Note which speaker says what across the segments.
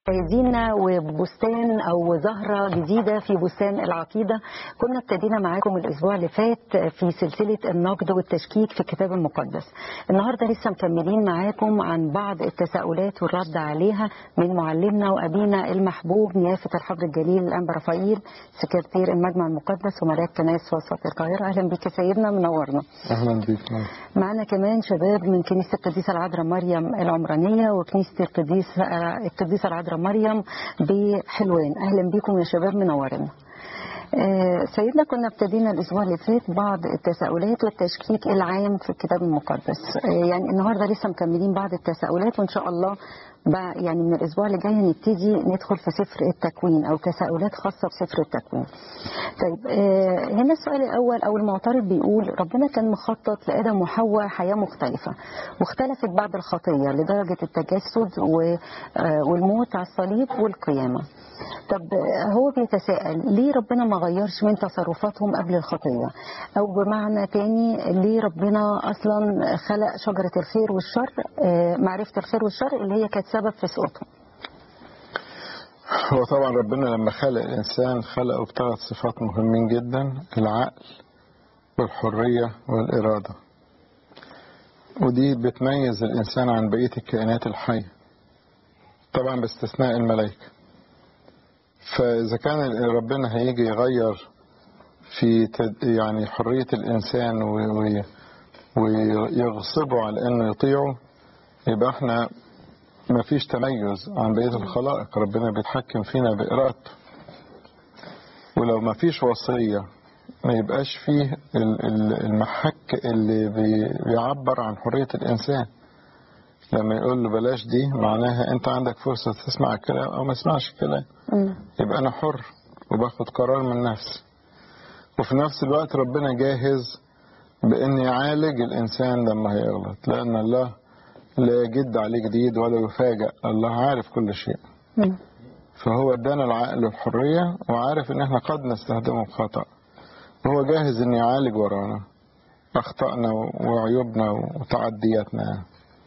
Speaker 1: مشاهدينا وبستان او زهره جديده في بستان العقيده كنا ابتدينا معاكم الاسبوع اللي فات في سلسله النقد والتشكيك في الكتاب المقدس النهارده لسه مكملين معاكم عن بعض التساؤلات والرد عليها من معلمنا وابينا المحبوب نيافه الحبر الجليل الانبا رفائيل سكرتير المجمع المقدس وملاك كنائس وسط القاهره اهلا بك سيدنا منورنا
Speaker 2: اهلا بيك
Speaker 1: معنا كمان شباب من كنيسه القديسه العذراء مريم العمرانيه وكنيسه القديسه القديسه العذراء مريم بحلوان اهلا بكم يا شباب منورنا آه، سيدنا كنا ابتدينا الاسبوع اللي فات بعض التساؤلات والتشكيك العام في الكتاب المقدس آه، يعني النهارده لسه مكملين بعض التساؤلات وان شاء الله بقى يعني من الاسبوع اللي جاي نبتدي ندخل في سفر التكوين او تساؤلات خاصه بسفر التكوين. طيب آه، هنا السؤال الاول او المعترض بيقول ربنا كان مخطط لادم وحواء حياه مختلفه واختلفت بعد الخطيه لدرجه التجسد و- آه، والموت على الصليب والقيامه. طب آه، هو بيتساءل ليه ربنا ما غيرش من تصرفاتهم قبل الخطيه؟ او بمعنى تاني ليه ربنا اصلا خلق شجره الخير والشر آه، معرفه الخير والشر اللي هي كانت سبب في سقوطهم؟
Speaker 2: هو طبعا ربنا لما خلق الانسان خلقه بثلاث صفات مهمين جدا العقل والحريه والاراده ودي بتميز الانسان عن بقيه الكائنات الحيه طبعا باستثناء الملائكه فاذا كان ربنا هيجي يغير في تد- يعني حريه الانسان و- و- ويغصبه على انه يطيعه يبقى احنا ما فيش تميز عن بقية الخلائق ربنا بيتحكم فينا بإرادته ولو ما فيش وصية ما يبقاش فيه ال- ال- المحك اللي بي- بيعبر عن حرية الإنسان لما يقول له بلاش دي معناها أنت عندك فرصة تسمع الكلام أو ما تسمعش الكلام
Speaker 1: مم.
Speaker 2: يبقى أنا حر وباخد قرار من نفسي وفي نفس الوقت ربنا جاهز بأن يعالج الإنسان لما هيغلط لأن الله لا يجد عليه جديد ولا يفاجأ الله عارف كل شيء
Speaker 1: مم.
Speaker 2: فهو ادانا العقل والحرية وعارف ان احنا قد نستخدمه بخطأ وهو جاهز ان يعالج ورانا اخطائنا وعيوبنا وتعدياتنا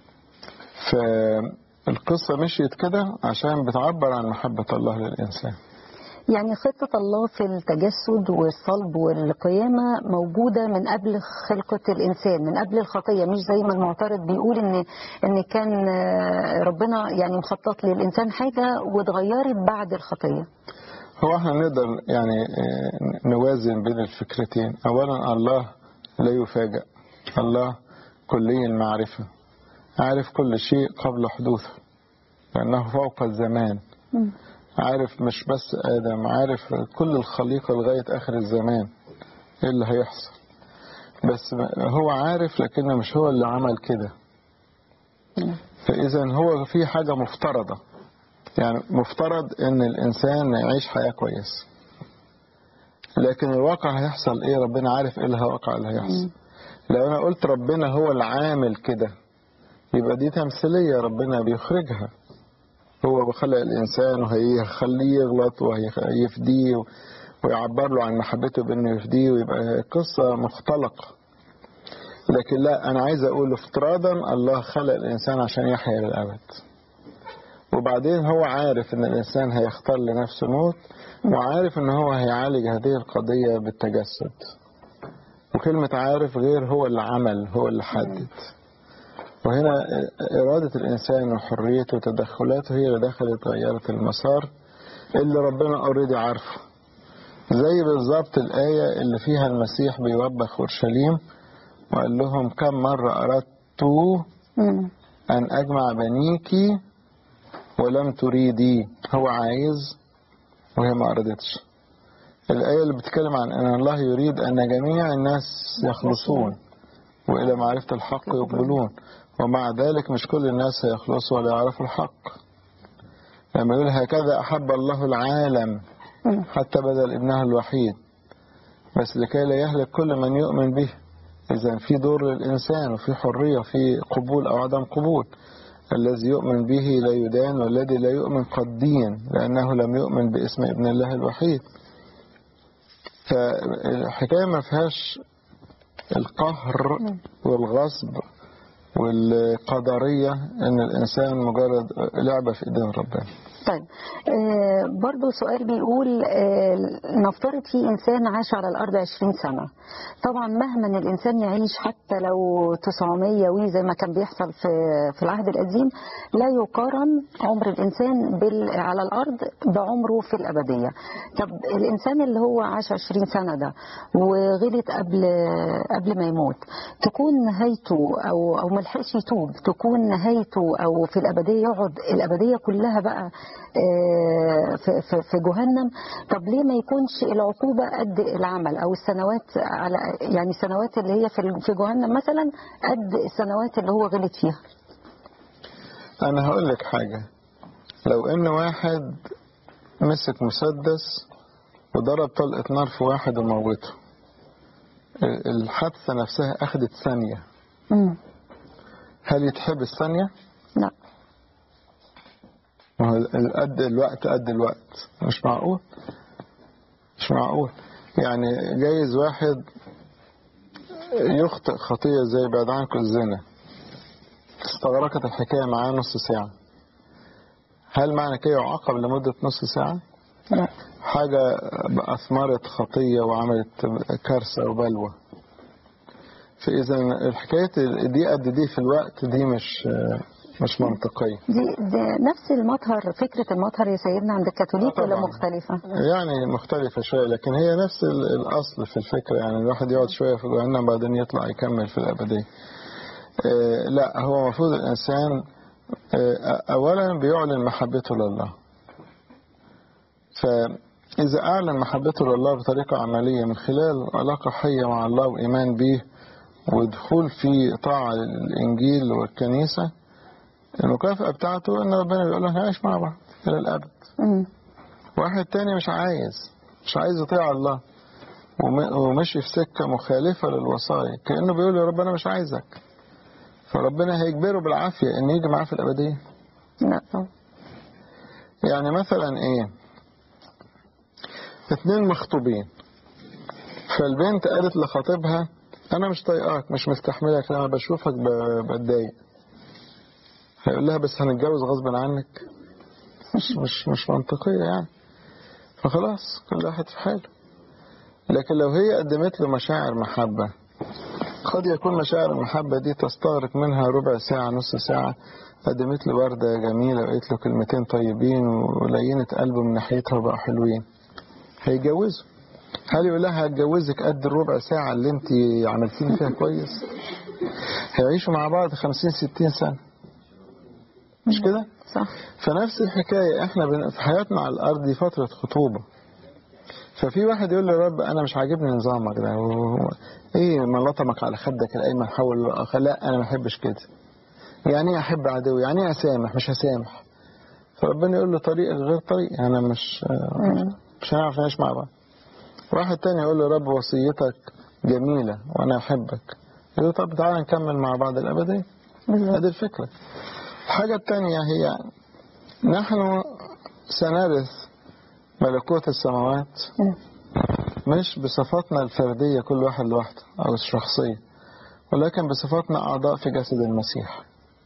Speaker 2: فالقصة مشيت كده عشان بتعبر عن محبة الله للإنسان
Speaker 1: يعني خطة الله في التجسد والصلب والقيامة موجودة من قبل خلقة الإنسان من قبل الخطية مش زي ما المعترض بيقول إن إن كان آه، ربنا يعني مخطط للإنسان حاجة واتغيرت بعد الخطية.
Speaker 2: هو احنا نقدر يعني آه، نوازن بين الفكرتين اولا الله لا يفاجأ الله كلي المعرفة عارف كل شيء قبل حدوثه لأنه فوق الزمان عارف مش بس آدم عارف كل الخليقة لغاية آخر الزمان إيه اللي هيحصل بس هو عارف لكنه مش هو اللي عمل كده فإذا هو في حاجة مفترضة يعني مفترض ان الانسان يعيش حياة كويسة لكن الواقع هيحصل ايه ربنا عارف ايه اللي الواقع اللي هيحصل لو انا قلت ربنا هو العامل كده يبقى دي تمثيلية ربنا بيخرجها هو بخلق الانسان وهيخليه يغلط وهيفديه ويعبر له عن محبته بانه يفديه ويبقى قصة مختلقة لكن لا انا عايز اقول افتراضا الله خلق الانسان عشان يحيا للابد وبعدين هو عارف ان الانسان هيختار لنفسه موت وعارف ان هو هيعالج هذه القضية بالتجسد وكلمة عارف غير هو اللي عمل هو اللي حدد وهنا إرادة الإنسان وحريته وتدخلاته هي اللي دخلت غيرت المسار اللي ربنا اوريدي عارفه زي بالظبط الآية اللي فيها المسيح بيوبخ أورشليم وقال لهم كم مرة أردت
Speaker 1: مم.
Speaker 2: أن أجمع بنيكي ولم تريدي هو عايز وهي ما أرادتش الآية اللي بتتكلم عن أن الله يريد أن جميع الناس يخلصون وإلى معرفة الحق يقبلون ومع ذلك مش كل الناس هيخلصوا ولا يعرفوا الحق لما يقول هكذا أحب الله العالم
Speaker 1: مم.
Speaker 2: حتى بدل ابنه الوحيد بس لكي لا يهلك كل من يؤمن به إذا في دور للإنسان وفي حرية في قبول أو عدم قبول الذي يؤمن به لا يدان والذي لا يؤمن قد دين لأنه لم يؤمن باسم ابن الله الوحيد فالحكاية ما فيهاش القهر والغصب والقدرية ان الانسان مجرد لعبة في ايدين ربنا
Speaker 1: طيب آه برضو سؤال بيقول آه نفترض في إنسان عاش على الأرض 20 سنة طبعا مهما الإنسان يعيش حتى لو 900 وي زي ما كان بيحصل في في العهد القديم لا يقارن عمر الإنسان بال على الأرض بعمره في الأبدية طب الإنسان اللي هو عاش 20 سنة ده وغلط قبل قبل ما يموت تكون نهايته أو أو ملحقش يتوب تكون نهايته أو في الأبدية يقعد الأبدية كلها بقى في في في جهنم طب ليه ما يكونش العقوبة قد العمل أو السنوات على يعني السنوات اللي هي في في جهنم مثلا قد السنوات اللي هو غلط فيها
Speaker 2: أنا هقول لك حاجة لو إن واحد مسك مسدس وضرب طلقة نار في واحد وموته الحادثة نفسها أخذت ثانية
Speaker 1: مم.
Speaker 2: هل يتحبس ثانية؟
Speaker 1: لا
Speaker 2: ما هو قد الوقت قد الوقت مش معقول مش معقول يعني جايز واحد يخطئ خطية زي بعد عنكم الزنا استغرقت الحكاية معاه نص ساعة هل معنى كده يعاقب لمدة نص ساعة؟
Speaker 1: لا
Speaker 2: حاجة أثمرت خطية وعملت كارثة وبلوى فإذا الحكاية دي قد دي في الوقت دي مش مش منطقية
Speaker 1: دي, دي نفس المطهر فكرة المطهر يا سيدنا عند الكاثوليك
Speaker 2: آه
Speaker 1: ولا
Speaker 2: طبعاً.
Speaker 1: مختلفة؟
Speaker 2: يعني مختلفة شوية لكن هي نفس ال- الأصل في الفكرة يعني الواحد يقعد شوية في جهنم بعدين يطلع يكمل في الأبدية آه، لا هو المفروض الإنسان آه، أولا بيعلن محبته لله فإذا أعلن محبته لله بطريقة عملية من خلال علاقة حية مع الله وإيمان به ودخول في طاعة للإنجيل والكنيسة المكافأة بتاعته إن ربنا بيقول له هنعيش مع بعض إلى الأبد
Speaker 1: مم.
Speaker 2: واحد تاني مش عايز مش عايز يطيع الله وم- ومشي في سكة مخالفة للوصايا كأنه بيقول يا رب أنا مش عايزك فربنا هيجبره بالعافية إن يجي معاه في الأبدية
Speaker 1: لا طبعا
Speaker 2: يعني مثلا إيه اتنين مخطوبين فالبنت قالت لخطيبها أنا مش طايقاك مش مستحملك لما بشوفك ب- بتضايق هيقول لها بس هنتجوز غصب عنك مش مش مش منطقية يعني فخلاص كل واحد في حاله لكن لو هي قدمت له مشاعر محبة قد يكون مشاعر المحبة دي تستغرق منها ربع ساعة نص ساعة قدمت له وردة جميلة وقالت له كلمتين طيبين ولينت قلبه من ناحيتها وبقوا حلوين هيجوزوا هل يقول لها هتجوزك قد الربع ساعة اللي انت عملتيني فيها كويس هيعيشوا مع بعض خمسين ستين سنة مش كده
Speaker 1: صح
Speaker 2: فنفس الحكاية احنا بن- في حياتنا على الارض دي فترة خطوبة ففي واحد يقول له يا رب انا مش عاجبني نظامك ده و- ايه ما لطمك على خدك الايمن حول الآخر. لا انا ما احبش كده يعني ايه احب عدوي يعني ايه اسامح مش هسامح فربنا يقول له طريقك غير طريقي انا مش مش هنعرف نعيش مع بعض واحد تاني يقول له يا رب وصيتك جميلة وانا احبك يقول له طب تعالى نكمل مع بعض الابدية
Speaker 1: بالظبط
Speaker 2: هذه الفكرة الحاجة الثانية هي نحن سنرث ملكوت السماوات
Speaker 1: مم.
Speaker 2: مش بصفاتنا الفردية كل واحد لوحده أو الشخصية ولكن بصفاتنا أعضاء في جسد المسيح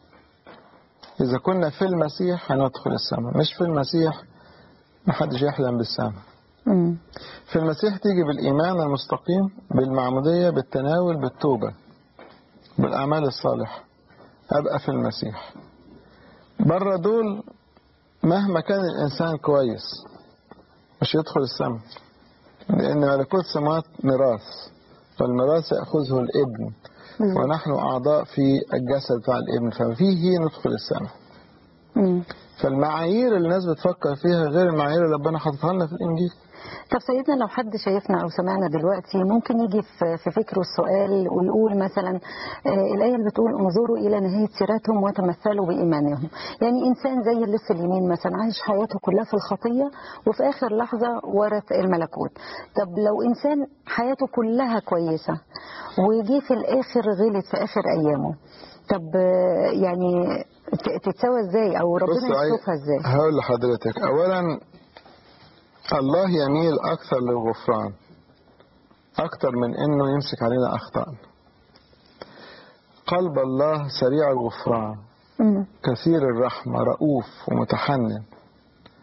Speaker 2: إذا كنا في المسيح هندخل السماء مش في المسيح محدش يحلم بالسماء
Speaker 1: مم.
Speaker 2: في المسيح تيجي بالإيمان المستقيم بالمعمودية بالتناول بالتوبة بالأعمال الصالحة أبقى في المسيح بره دول مهما كان الإنسان كويس مش يدخل السماء لأن ملكوت السماوات ميراث والميراث يأخذه الابن
Speaker 1: بالظبط.
Speaker 2: ونحن أعضاء في الجسد بتاع الابن ففيه ندخل السماء
Speaker 1: مم.
Speaker 2: فالمعايير اللي الناس بتفكر فيها غير المعايير اللي ربنا حاططها لنا في الإنجيل
Speaker 1: طب سيدنا لو حد شايفنا او سمعنا دلوقتي ممكن يجي في في فكره السؤال ويقول مثلا آه، الايه اللي بتقول انظروا الى نهايه سيرتهم وتمثلوا بايمانهم يعني انسان زي اللص اليمين مثلا عايش حياته كلها في الخطيه وفي اخر لحظه ورث الملكوت طب لو انسان حياته كلها كويسه وجي في الاخر غلط في اخر ايامه طب آه، يعني ت- تتساوى ازاي او ربنا
Speaker 2: بص عاي-
Speaker 1: يشوفها ازاي
Speaker 2: هقول لحضرتك اولا الله يميل اكثر للغفران اكثر من انه يمسك علينا اخطاء قلب الله سريع الغفران
Speaker 1: مم.
Speaker 2: كثير الرحمة رؤوف ومتحنن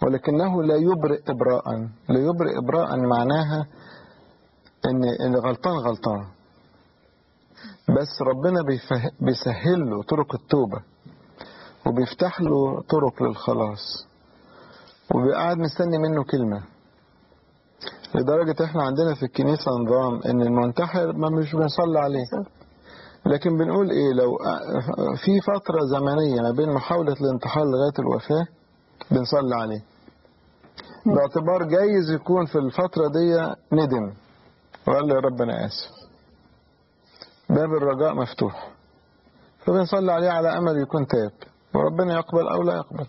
Speaker 2: ولكنه لا يبرئ إبراء لا يبرئ إبراء معناها إن إن غلطان غلطان بس ربنا بيفه... بيسهل له طرق التوبة وبيفتح له طرق للخلاص وبيقعد مستني منه كلمة لدرجة احنا عندنا في الكنيسة نظام ان المنتحر ما مش بنصلي عليه لكن بنقول ايه لو في فترة زمنية ما بين محاولة الانتحار لغاية الوفاة بنصلي عليه باعتبار جايز يكون في الفترة دي ندم وقال له يا رب انا اسف باب الرجاء مفتوح فبنصلي عليه على امل يكون تاب وربنا يقبل او لا يقبل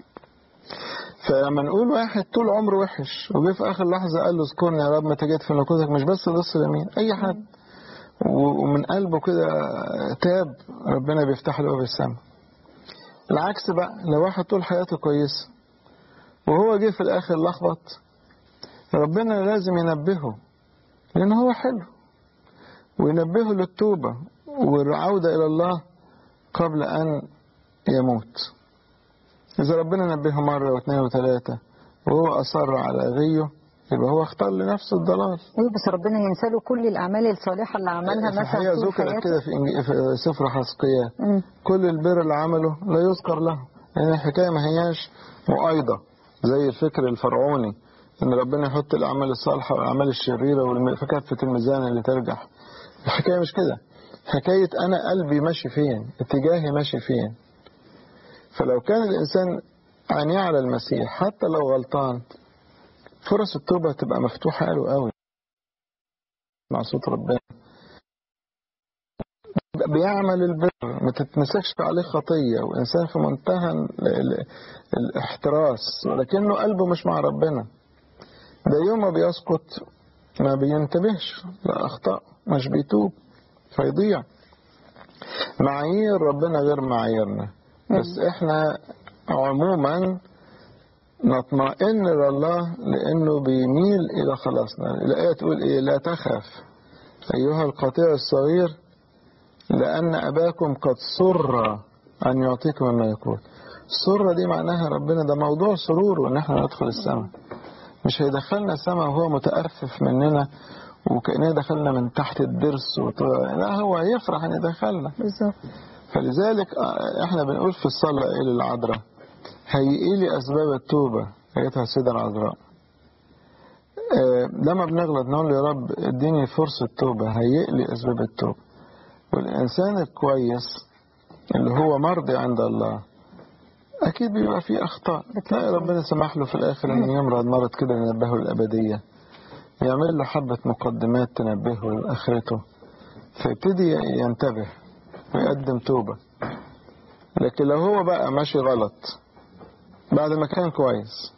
Speaker 2: فلما نقول واحد طول عمره وحش وجه في اخر لحظه قال له اذكرني يا رب متى جيت في نقودك مش بس لص اليمين اي حد ومن قلبه كده تاب ربنا بيفتح له باب السماء العكس بقى لو واحد طول حياته كويسه وهو جه في الاخر لخبط ربنا لازم ينبهه لان هو حلو وينبهه للتوبه والعوده الى الله قبل ان يموت إذا ربنا نبهه مرة واثنين وثلاثة وهو أصر على غيه يبقى هو اختار لنفسه الضلال
Speaker 1: ايوه بس ربنا ينسى له كل الاعمال الصالحه اللي عملها مثلا
Speaker 2: هي
Speaker 1: طول
Speaker 2: ذكرت
Speaker 1: حياته.
Speaker 2: كده في, إنج- في سفر حسقية
Speaker 1: مم.
Speaker 2: كل البر اللي عمله لا يذكر له لأن الحكاية ما هياش مؤيدة زي الفكر الفرعوني إن ربنا يحط الأعمال الصالحة والأعمال الشريرة والم- في كفة الميزان اللي ترجح الحكاية مش كده حكاية أنا قلبي ماشي فين اتجاهي ماشي فين فلو كان الإنسان عينيه على المسيح حتى لو غلطان فرص التوبة تبقى مفتوحة له قوي مع صوت ربنا بيعمل البر ما تتمسكش عليه خطية وإنسان في منتهى ال- ال- الاحتراس ولكنه قلبه مش مع ربنا ده يوم ما بيسقط ما بينتبهش لأخطاء مش بيتوب فيضيع معايير ربنا غير معاييرنا بس احنا عموما نطمئن لله لأنه بيميل إلى خلاصنا الآية تقول إيه لا تخف أيها القطيع الصغير لأن أباكم قد سر أن يعطيكم مما يكون السرة دي معناها ربنا ده موضوع سرور وإن احنا ندخل السماء مش هيدخلنا السماء وهو متأفف مننا وكأننا دخلنا من تحت الضرس وط... لا هو هيفرح أن يدخلنا
Speaker 1: بالظبط
Speaker 2: فلذلك آه، احنا بنقول في الصلاة ايه للعذراء هيئي لي اسباب التوبة ايتها السيدة العذراء آه، لما بنغلط نقول يا رب اديني فرصة توبة هيئ لي اسباب التوبة والانسان الكويس اللي هو مرضي عند الله اكيد بيبقى فيه اخطاء تلاقي ربنا سمح له في الاخر ان يمرض مرض كده ينبهه للابدية يعمل له حبة مقدمات تنبهه لاخرته فيبتدي ينتبه ويقدم توبة لكن لو هو بقى ماشي غلط بعد ما كان كويس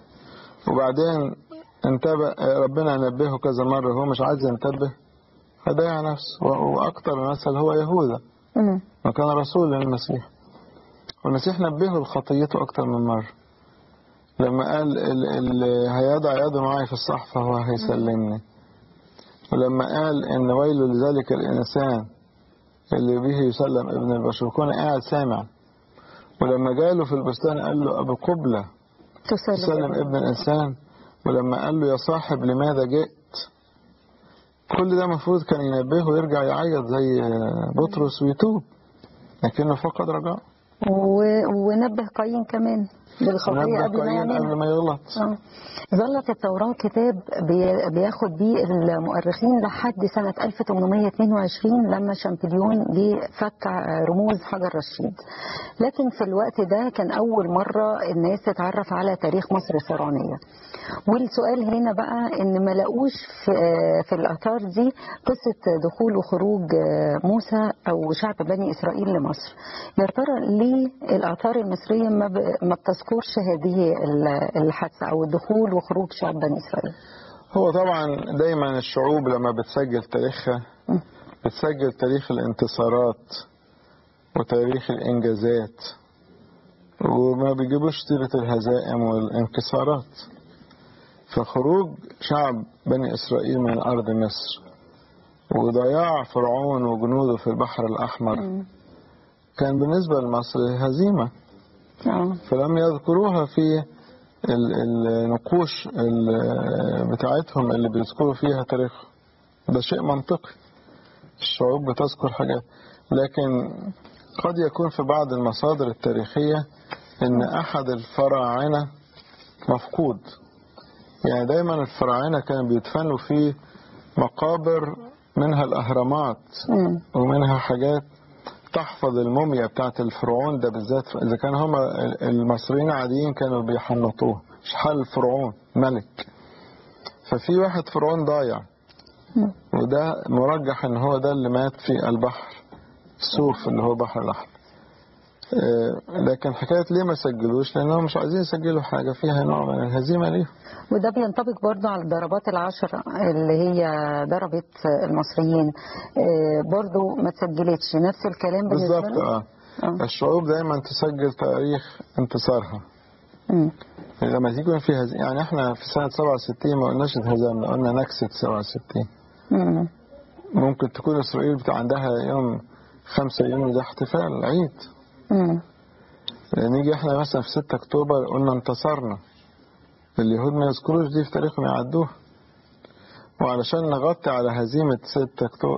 Speaker 2: وبعدين انتبه ربنا نبهه كذا مرة هو مش عايز ينتبه هيضيع نفسه و- وأكتر مثل هو يهوذا
Speaker 1: مم.
Speaker 2: وكان رسول للمسيح والمسيح نبهه لخطيته أكتر من مرة لما قال ال- ال- هيضع يده معي في الصحفة هو هيسلمني ولما قال إن ويل لذلك الإنسان اللي به يسلم ابن البشر كون قاعد سامع ولما جاله في البستان قال له أبو قبلة
Speaker 1: تسلم
Speaker 2: تسلم ابن الإنسان ولما قال له يا صاحب لماذا جئت كل ده المفروض كان ينبهه ويرجع يعيط زي بطرس ويتوب لكنه فقد رجاء
Speaker 1: و... ونبه قايين كمان بالخطيه
Speaker 2: ونبه
Speaker 1: قبل ما
Speaker 2: قايين
Speaker 1: يعملها
Speaker 2: قبل ما يغلط
Speaker 1: آه. ظلت التوراة كتاب بي- بياخد بيه المؤرخين لحد سنة 1822 لما شامبليون جه فك رموز حجر رشيد لكن في الوقت ده كان أول مرة الناس تتعرف على تاريخ مصر الفرعونية والسؤال هنا بقى ان ما لقوش في, في الآثار دي قصة دخول وخروج موسى أو شعب بني إسرائيل لمصر يا ترى ليه الآثار المصرية ما, ب... ما بتذكرش هذه ال- الحادثة أو دخول وخروج شعب بني إسرائيل
Speaker 2: هو طبعا دايما الشعوب لما بتسجل تاريخها
Speaker 1: م.
Speaker 2: بتسجل تاريخ الانتصارات وتاريخ الإنجازات وما بيجيبوش سيرة الهزائم والانكسارات فخروج شعب بني إسرائيل من أرض مصر وضياع فرعون وجنوده في البحر الأحمر
Speaker 1: مم.
Speaker 2: كان بالنسبة لمصر هزيمة
Speaker 1: آه.
Speaker 2: فلم يذكروها في ال- النقوش ال- بتاعتهم اللي بيذكروا فيها تاريخ ده شيء منطقي الشعوب بتذكر حاجات لكن قد يكون في بعض المصادر التاريخية ان احد الفراعنة مفقود يعني دايما الفراعنة كانوا بيدفنوا في مقابر منها الاهرامات
Speaker 1: مم.
Speaker 2: ومنها حاجات تحفظ الموميا بتاعت الفرعون ده بالذات اذا كان هم المصريين عاديين كانوا بيحنطوه شحال الفرعون ملك ففي واحد فرعون ضايع
Speaker 1: مم.
Speaker 2: وده مرجح ان هو ده اللي مات في البحر السوف اللي هو بحر الاحمر آه، لكن حكايه ليه ما سجلوش لانهم مش عايزين يسجلوا حاجه فيها نوع من الهزيمه ليهم
Speaker 1: وده بينطبق برضه على الضربات العشر اللي هي ضربت المصريين آه، برضه ما تسجلتش نفس الكلام بالنسبة
Speaker 2: بالظبط
Speaker 1: لهم؟
Speaker 2: اه
Speaker 1: آه.
Speaker 2: الشعوب دايما تسجل تاريخ انتصارها
Speaker 1: مم.
Speaker 2: لما تيجي في هز... يعني احنا في سنه 67 ما قلناش اتهزمنا قلنا نكسه 67
Speaker 1: مم.
Speaker 2: ممكن تكون اسرائيل بتاع عندها يوم 5 يونيو ده احتفال عيد
Speaker 1: مم.
Speaker 2: نيجي احنا مثلا في 6 اكتوبر قلنا انتصرنا اليهود ما يذكروش دي في تاريخهم يعدوها وعلشان نغطي على هزيمة 6 اكتوبر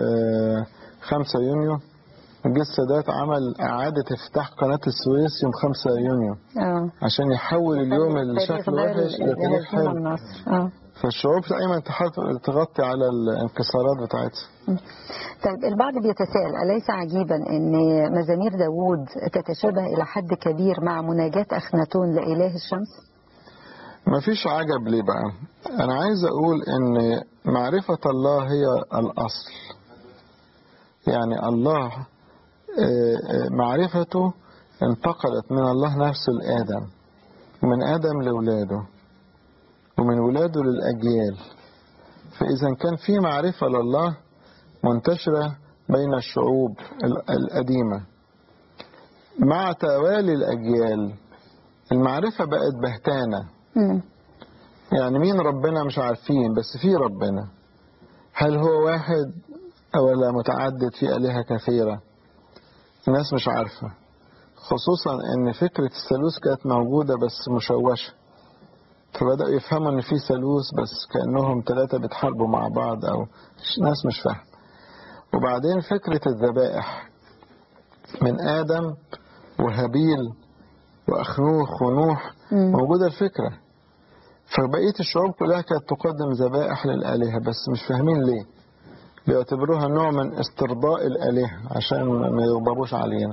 Speaker 2: 5 يونيو جه السادات عمل إعادة افتتاح قناة السويس يوم 5 يونيو
Speaker 1: اه
Speaker 2: عشان يحول اليوم اللي
Speaker 1: التاريخ
Speaker 2: شكله
Speaker 1: ده
Speaker 2: وحش
Speaker 1: ال-
Speaker 2: لتاريخ
Speaker 1: الهزيمة
Speaker 2: حلو
Speaker 1: النصر اه
Speaker 2: فالشعوب دايما تحاول تغطي على الانكسارات بتاعتها
Speaker 1: طيب البعض بيتساءل أليس عجيبا أن مزامير داوود تتشابه إلى حد كبير مع مناجاة أخناتون لإله الشمس؟
Speaker 2: ما فيش عجب ليه بقى انا عايز اقول ان معرفة الله هي الاصل يعني الله آه، آه، معرفته انتقلت من الله نفسه لآدم ومن آدم لولاده ومن ولاده للأجيال فإذا كان في معرفة لله منتشرة بين الشعوب ال- القديمة مع توالي الأجيال المعرفة بقت بهتانة
Speaker 1: مم.
Speaker 2: يعني مين ربنا مش عارفين بس في ربنا هل هو واحد ولا متعدد في آلهة كثيرة الناس مش عارفة خصوصا ان فكرة الثالوث كانت موجودة بس مشوشة فبدأوا يفهموا ان في ثالوث بس كأنهم ثلاثة بيتحاربوا مع بعض او ناس مش فاهمة وبعدين فكرة الذبائح من آدم وهابيل وأخنوخ ونوح
Speaker 1: مم.
Speaker 2: موجودة الفكرة فبقية الشعوب كلها كانت تقدم ذبائح للآلهة بس مش فاهمين ليه بيعتبروها نوع من استرضاء الآلهة عشان ما يغضبوش علينا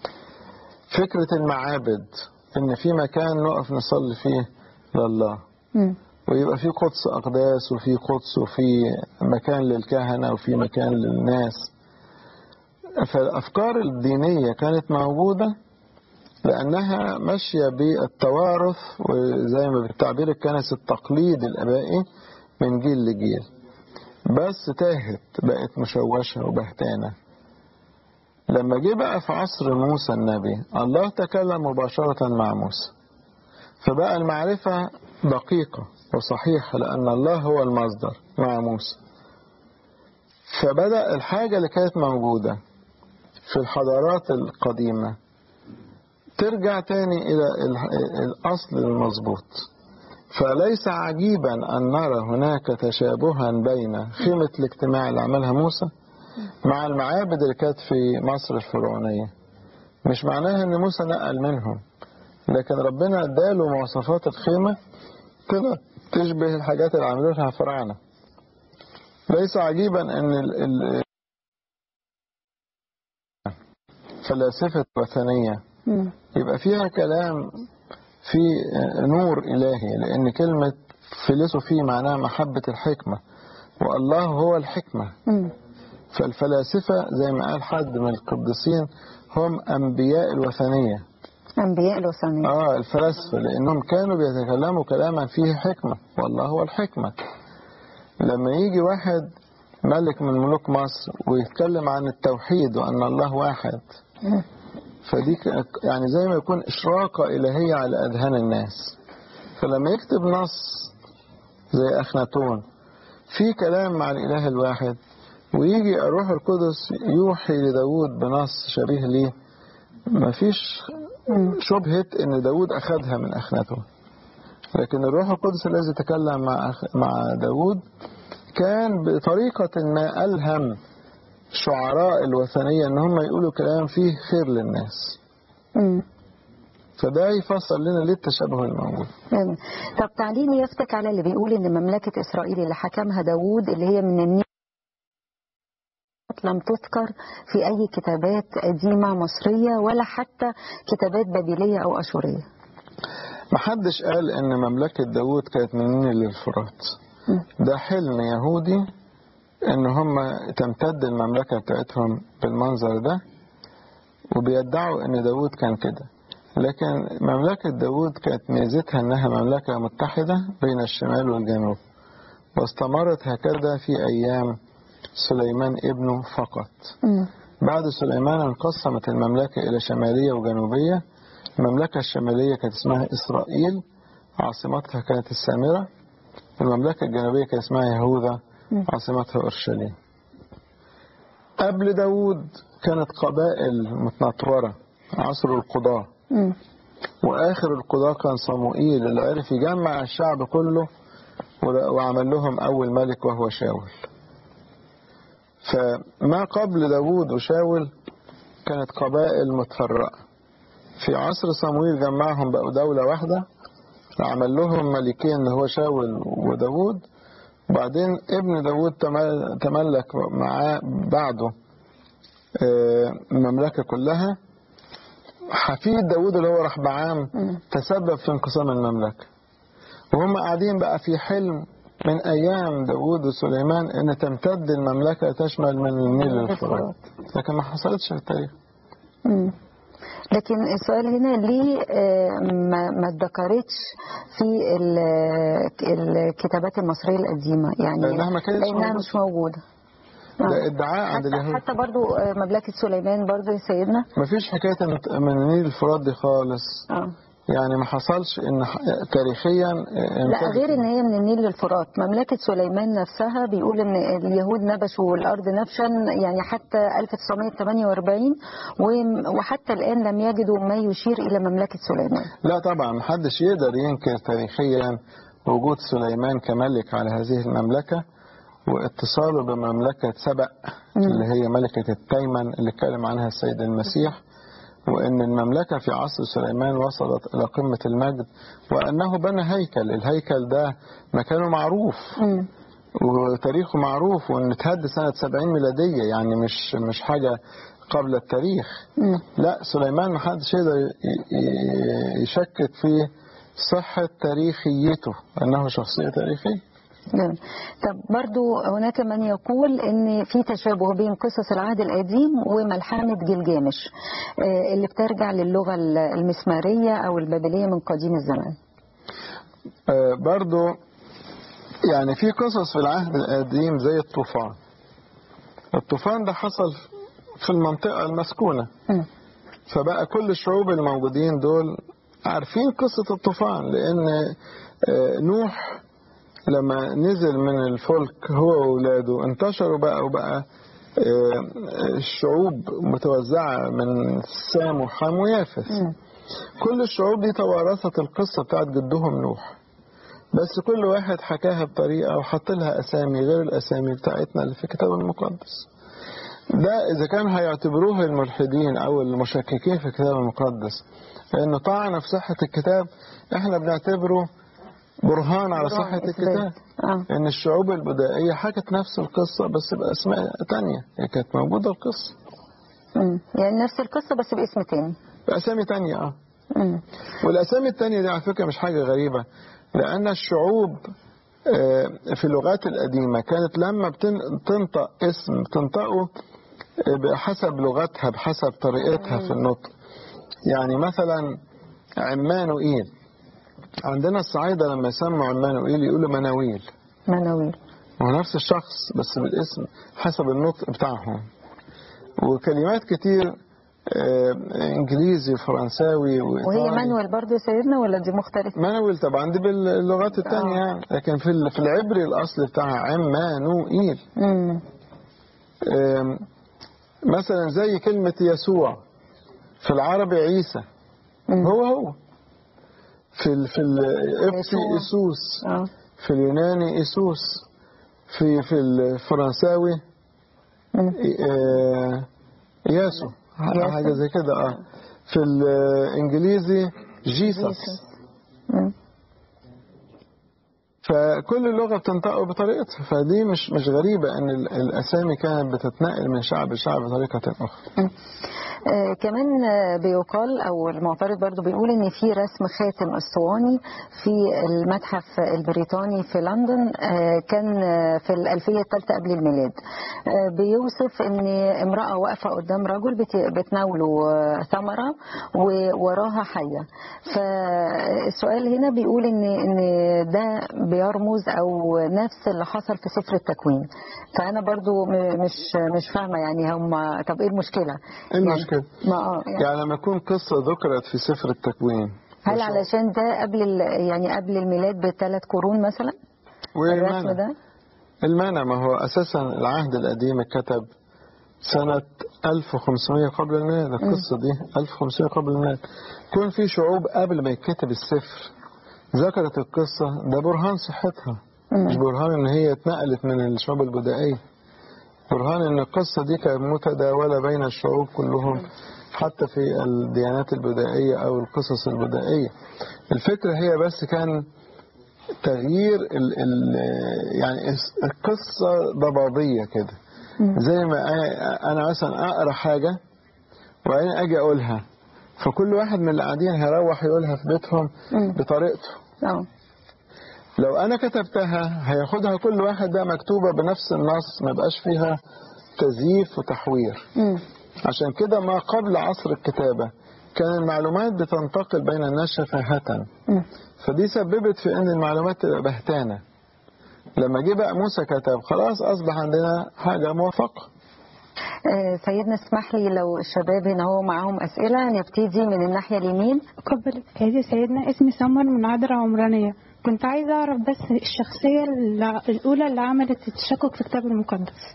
Speaker 2: فكرة المعابد إن في مكان نقف نصلي فيه لله
Speaker 1: مم.
Speaker 2: ويبقى في قدس أقداس وفي قدس وفي مكان للكهنة وفي مكان للناس فالأفكار الدينية كانت موجودة لأنها ماشية بالتوارث وزي ما بالتعبير الكنسي التقليد الآبائي من جيل لجيل بس تاهت بقت مشوشة وبهتانة لما جه بقى في عصر موسى النبي الله تكلم مباشرة مع موسى فبقى المعرفة دقيقة وصحيحة لأن الله هو المصدر مع موسى فبدأ الحاجة اللي كانت موجودة في الحضارات القديمة ترجع تاني إلى ال- الأصل المظبوط فليس عجيبا أن نرى هناك تشابها بين خيمة الاجتماع اللي عملها موسى مع المعابد اللي كانت في مصر الفرعونية مش معناها أن موسى نقل منهم لكن ربنا اداله مواصفات الخيمة كده تشبه الحاجات اللي عملوها الفراعنة ليس عجيبا أن ال- ال- فلاسفة وثنية
Speaker 1: مم.
Speaker 2: يبقى فيها كلام في نور إلهي لأن كلمة فيلسوفي معناها محبة الحكمة والله هو الحكمة
Speaker 1: مم.
Speaker 2: فالفلاسفة زي ما قال حد من القديسين هم أنبياء الوثنية
Speaker 1: أنبياء الوثنية
Speaker 2: آه الفلاسفة لأنهم كانوا بيتكلموا كلاما فيه حكمة والله هو الحكمة لما يجي واحد ملك من ملوك مصر ويتكلم عن التوحيد وأن الله واحد
Speaker 1: مم.
Speaker 2: فدي ك- يعني زي ما يكون إشراقة إلهية على أذهان الناس فلما يكتب نص زي أخناتون في كلام مع الإله الواحد ويجي الروح القدس يوحي لداود بنص شبيه ليه مفيش
Speaker 1: مم.
Speaker 2: شبهة إن داود أخدها من أخناتون لكن الروح القدس الذي تكلم مع مع داود كان بطريقة ما ألهم شعراء الوثنية إن هم يقولوا كلام فيه خير للناس
Speaker 1: مم.
Speaker 2: فده يفسر لنا ليه التشابه الموجود
Speaker 1: مم. طب تعليمي يسبق على اللي بيقول ان مملكة اسرائيل اللي حكمها داوود اللي هي من النيل لم تذكر في اي كتابات قديمة مصرية ولا حتى كتابات بابلية او اشورية
Speaker 2: محدش قال إن مملكة داود كانت من النيل للفرات
Speaker 1: مم.
Speaker 2: ده حلم يهودي إن هم تمتد المملكة بتاعتهم بالمنظر ده وبيدعوا إن داود كان كده لكن مملكة داود كانت ميزتها إنها مملكة متحدة بين الشمال والجنوب واستمرت هكذا في أيام سليمان ابنه فقط
Speaker 1: مم.
Speaker 2: بعد سليمان انقسمت المملكة إلى شمالية وجنوبية المملكة الشمالية كانت اسمها إسرائيل عاصمتها كانت السامرة المملكة الجنوبية كان اسمها يهوذا عاصمتها أورشليم قبل داود كانت قبائل متنطورة عصر القضاة
Speaker 1: مم.
Speaker 2: وآخر القضاة كان صموئيل اللي عرف يجمع الشعب كله وعمل لهم أول ملك وهو شاول فما قبل داود وشاول كانت قبائل متفرقة في عصر صموئيل جمعهم بقوا دولة واحدة عمل لهم ملكين اللي هو شاول وداود وبعدين ابن داود تمل- تملك معاه بعده آه، المملكة كلها حفيد داود اللي هو رحبعام
Speaker 1: مم.
Speaker 2: تسبب في انقسام المملكة وهم قاعدين بقى في حلم من أيام داود وسليمان إن تمتد المملكة تشمل من النيل للفرات لكن ما حصلتش في التاريخ
Speaker 1: مم. لكن السؤال هنا ليه آه، ما ما اتذكرتش في ال- الكتابات المصرية القديمة يعني
Speaker 2: لأنها ما كانتش
Speaker 1: لأنها
Speaker 2: موجودة.
Speaker 1: مش موجودة
Speaker 2: ده
Speaker 1: آه.
Speaker 2: ادعاء عند
Speaker 1: حتى,
Speaker 2: اليهود
Speaker 1: حتى برضو آه، مملكة سليمان برضو يا سيدنا
Speaker 2: ما فيش حكاية إن- من النيل للفرات دي خالص
Speaker 1: آه.
Speaker 2: يعني ما حصلش إن ح- تاريخيا آه،
Speaker 1: لا
Speaker 2: امتدت.
Speaker 1: غير ان هي من النيل للفرات مملكة سليمان نفسها بيقول ان اليهود نبشوا الارض نبشا يعني حتى 1948 و- وحتى الان لم يجدوا ما يشير الى مملكة سليمان
Speaker 2: لا طبعا محدش يقدر ينكر تاريخيا وجود سليمان كملك على هذه المملكة واتصاله بمملكة سبأ اللي هي ملكة التيمن اللي اتكلم عنها السيد المسيح وأن المملكة في عصر سليمان وصلت إلى قمة المجد وأنه بنى هيكل الهيكل ده مكانه معروف
Speaker 1: مم.
Speaker 2: وتاريخه معروف وأن اتهد سنة 70 ميلادية يعني مش مش حاجة قبل التاريخ
Speaker 1: مم.
Speaker 2: لا سليمان محدش يقدر ي- ي- يشكك في صحة تاريخيته أنه شخصية تاريخية
Speaker 1: جميل. طب برضو هناك من يقول ان في تشابه بين قصص العهد القديم وملحمة جلجامش آه، اللي بترجع للغة المسمارية او البابلية من قديم الزمان
Speaker 2: آه، برضو يعني في قصص في العهد القديم زي الطوفان الطوفان ده حصل في المنطقة المسكونة
Speaker 1: مم.
Speaker 2: فبقى كل الشعوب الموجودين دول عارفين قصة الطوفان لأن آه، نوح لما نزل من الفلك هو وأولاده انتشروا بقى وبقى آه، الشعوب متوزعة من سام وحام ويافث
Speaker 1: مم.
Speaker 2: كل الشعوب دي توارثت القصة بتاعت جدهم نوح بس كل واحد حكاها بطريقة وحط لها أسامي غير الأسامي بتاعتنا اللي في الكتاب المقدس ده إذا كان هيعتبروه الملحدين أو المشككين في الكتاب المقدس لأنه طعن في صحة الكتاب إحنا بنعتبره برهان على
Speaker 1: برهان
Speaker 2: صحة
Speaker 1: إثبات.
Speaker 2: الكتاب
Speaker 1: آه.
Speaker 2: إن الشعوب البدائية حكت نفس القصة بس بأسماء تانية هي كانت موجودة القصة
Speaker 1: مم. يعني نفس القصة بس باسم تاني
Speaker 2: بأسامي تانية آه
Speaker 1: مم.
Speaker 2: والأسامي التانية دي على فكرة مش حاجة غريبة لأن الشعوب آه، في اللغات القديمة كانت لما بتن- تنطق اسم تنطقه آه، بحسب لغتها بحسب طريقتها في النطق يعني مثلا عمانوئيل عندنا الصعايدة لما يسموا عمانوئيل يقولوا مناويل
Speaker 1: مناويل
Speaker 2: هو نفس الشخص بس بالاسم حسب النطق بتاعهم وكلمات كتير آه، انجليزي وفرنساوي
Speaker 1: وهي
Speaker 2: وإيطالي.
Speaker 1: مانويل برضو يا سيدنا ولا دي مختلفة
Speaker 2: مانويل طبعا دي باللغات التانية
Speaker 1: آه.
Speaker 2: يعني لكن في ال- في العبري الأصل بتاعها عمانوئيل
Speaker 1: مم.
Speaker 2: آم، مثلا زي كلمة يسوع في العربي عيسى
Speaker 1: مم.
Speaker 2: هو هو في ال في القبطي
Speaker 1: يسوع.
Speaker 2: إيسوس
Speaker 1: اه
Speaker 2: في اليوناني إيسوس في في الفرنساوي
Speaker 1: مم.
Speaker 2: آه، ياسو
Speaker 1: ياسو.
Speaker 2: حاجة زي كده اه في الإنجليزي جيسس
Speaker 1: جيسس. مم.
Speaker 2: فكل لغة بتنطق بطريقتها فدي مش مش غريبة ان ال- الاسامي كانت بتتنقل من شعب لشعب بطريقة اخرى
Speaker 1: آه، كمان آه، بيقال او المعترض برضو بيقول ان في رسم خاتم اسطواني في المتحف البريطاني في لندن آه، كان آه، في الالفيه الثالثه قبل الميلاد آه، بيوصف ان امراه واقفه قدام رجل بت- بتناوله آه، ثمره ووراها حيه فالسؤال هنا بيقول ان ان ده بيرمز او نفس اللي حصل في سفر التكوين فانا برضو م- مش مش فاهمه يعني هم طب ايه المشكله
Speaker 2: ايه المشكلة؟
Speaker 1: ما اه يعني
Speaker 2: يعني لما يكون قصة ذكرت في سفر التكوين
Speaker 1: هل علشان ده قبل ال- يعني قبل الميلاد بثلاث قرون مثلا الرسم
Speaker 2: والمانع
Speaker 1: ده
Speaker 2: المانع ما هو اساسا العهد القديم اتكتب سنة 1500 قبل الميلاد القصة دي 1500 قبل الميلاد كون في شعوب قبل ما يتكتب السفر ذكرت القصة ده برهان صحتها مش برهان ان هي اتنقلت من الشعوب البدائية برهان ان القصة دي كانت متداولة بين الشعوب كلهم حتى في الديانات البدائية او القصص البدائية الفكرة هي بس كان تغيير ال ال يعني الس- القصة ضبابية كده زي ما أنا- انا مثلا اقرا حاجة وبعدين اجي اقولها فكل واحد من اللي قاعدين هيروح يقولها في بيتهم
Speaker 1: مم.
Speaker 2: بطريقته
Speaker 1: اه
Speaker 2: لو انا كتبتها هياخدها كل واحد بقى مكتوبة بنفس النص ما بقاش فيها تزييف وتحوير
Speaker 1: مم.
Speaker 2: عشان كده ما قبل عصر الكتابة كان المعلومات بتنتقل بين الناس شفاهة
Speaker 1: مم.
Speaker 2: فدي سببت في ان المعلومات تبقى بهتانة لما جه بقى موسى كتب خلاص اصبح عندنا حاجة موافقة
Speaker 1: آه، سيدنا اسمح لي لو الشباب هنا هو معاهم اسئله نبتدي من الناحيه اليمين
Speaker 3: قبل هذه سيدنا اسمي سمر من عذراء عمرانية كنت عايزة أعرف بس الشخصية الل- الأولى اللي عملت التشكك في الكتاب المقدس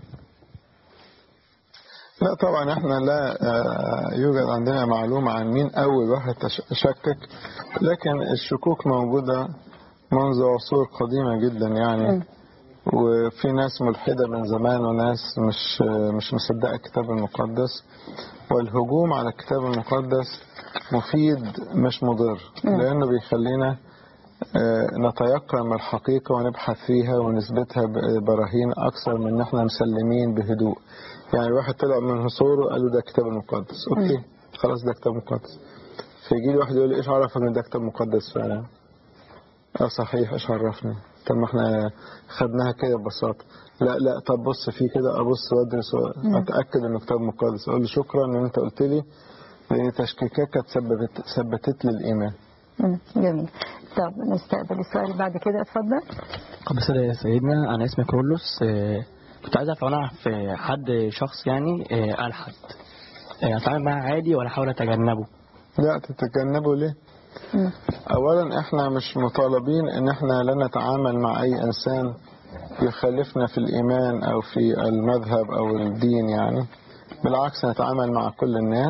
Speaker 2: لا طبعا احنا لا آه، يوجد عندنا معلومة عن مين اول واحد تش- شكك لكن الشكوك موجودة منذ عصور قديمة جدا يعني وفي ناس ملحدة من زمان وناس مش مش مصدقة الكتاب المقدس والهجوم على الكتاب المقدس مفيد مش مضر لأنه بيخلينا آه، نتيقن من الحقيقة ونبحث فيها ونثبتها ببراهين أكثر من إن إحنا مسلمين بهدوء يعني واحد طلع من هصوره قال له ده كتاب المقدس أوكي خلاص ده كتاب مقدس فيجي لي واحد يقول لي إيش عرفك إن ده كتاب مقدس فعلا اه صحيح ايش عرفني طب ما احنا خدناها كده ببساطة لا لا طب بص في كده ابص وادرس اتاكد انه كتاب مقدس اقول له شكرا ان انت قلت لي لان تشكيكك سببت ثبتت لي الايمان
Speaker 1: مم. جميل طب نستقبل السؤال اللي بعد كده اتفضل
Speaker 4: بس يا سيدنا انا اسمي كرولوس آه، كنت عايز اعرف لو انا اعرف آه، حد شخص يعني آه، الحد آه، اتعامل معاه عادي ولا احاول اتجنبه
Speaker 2: لا تتجنبوا ليه
Speaker 1: مم.
Speaker 2: اولا احنا مش مطالبين ان احنا لا نتعامل مع اي انسان يخالفنا في الايمان او في المذهب او الدين يعني بالعكس نتعامل مع كل الناس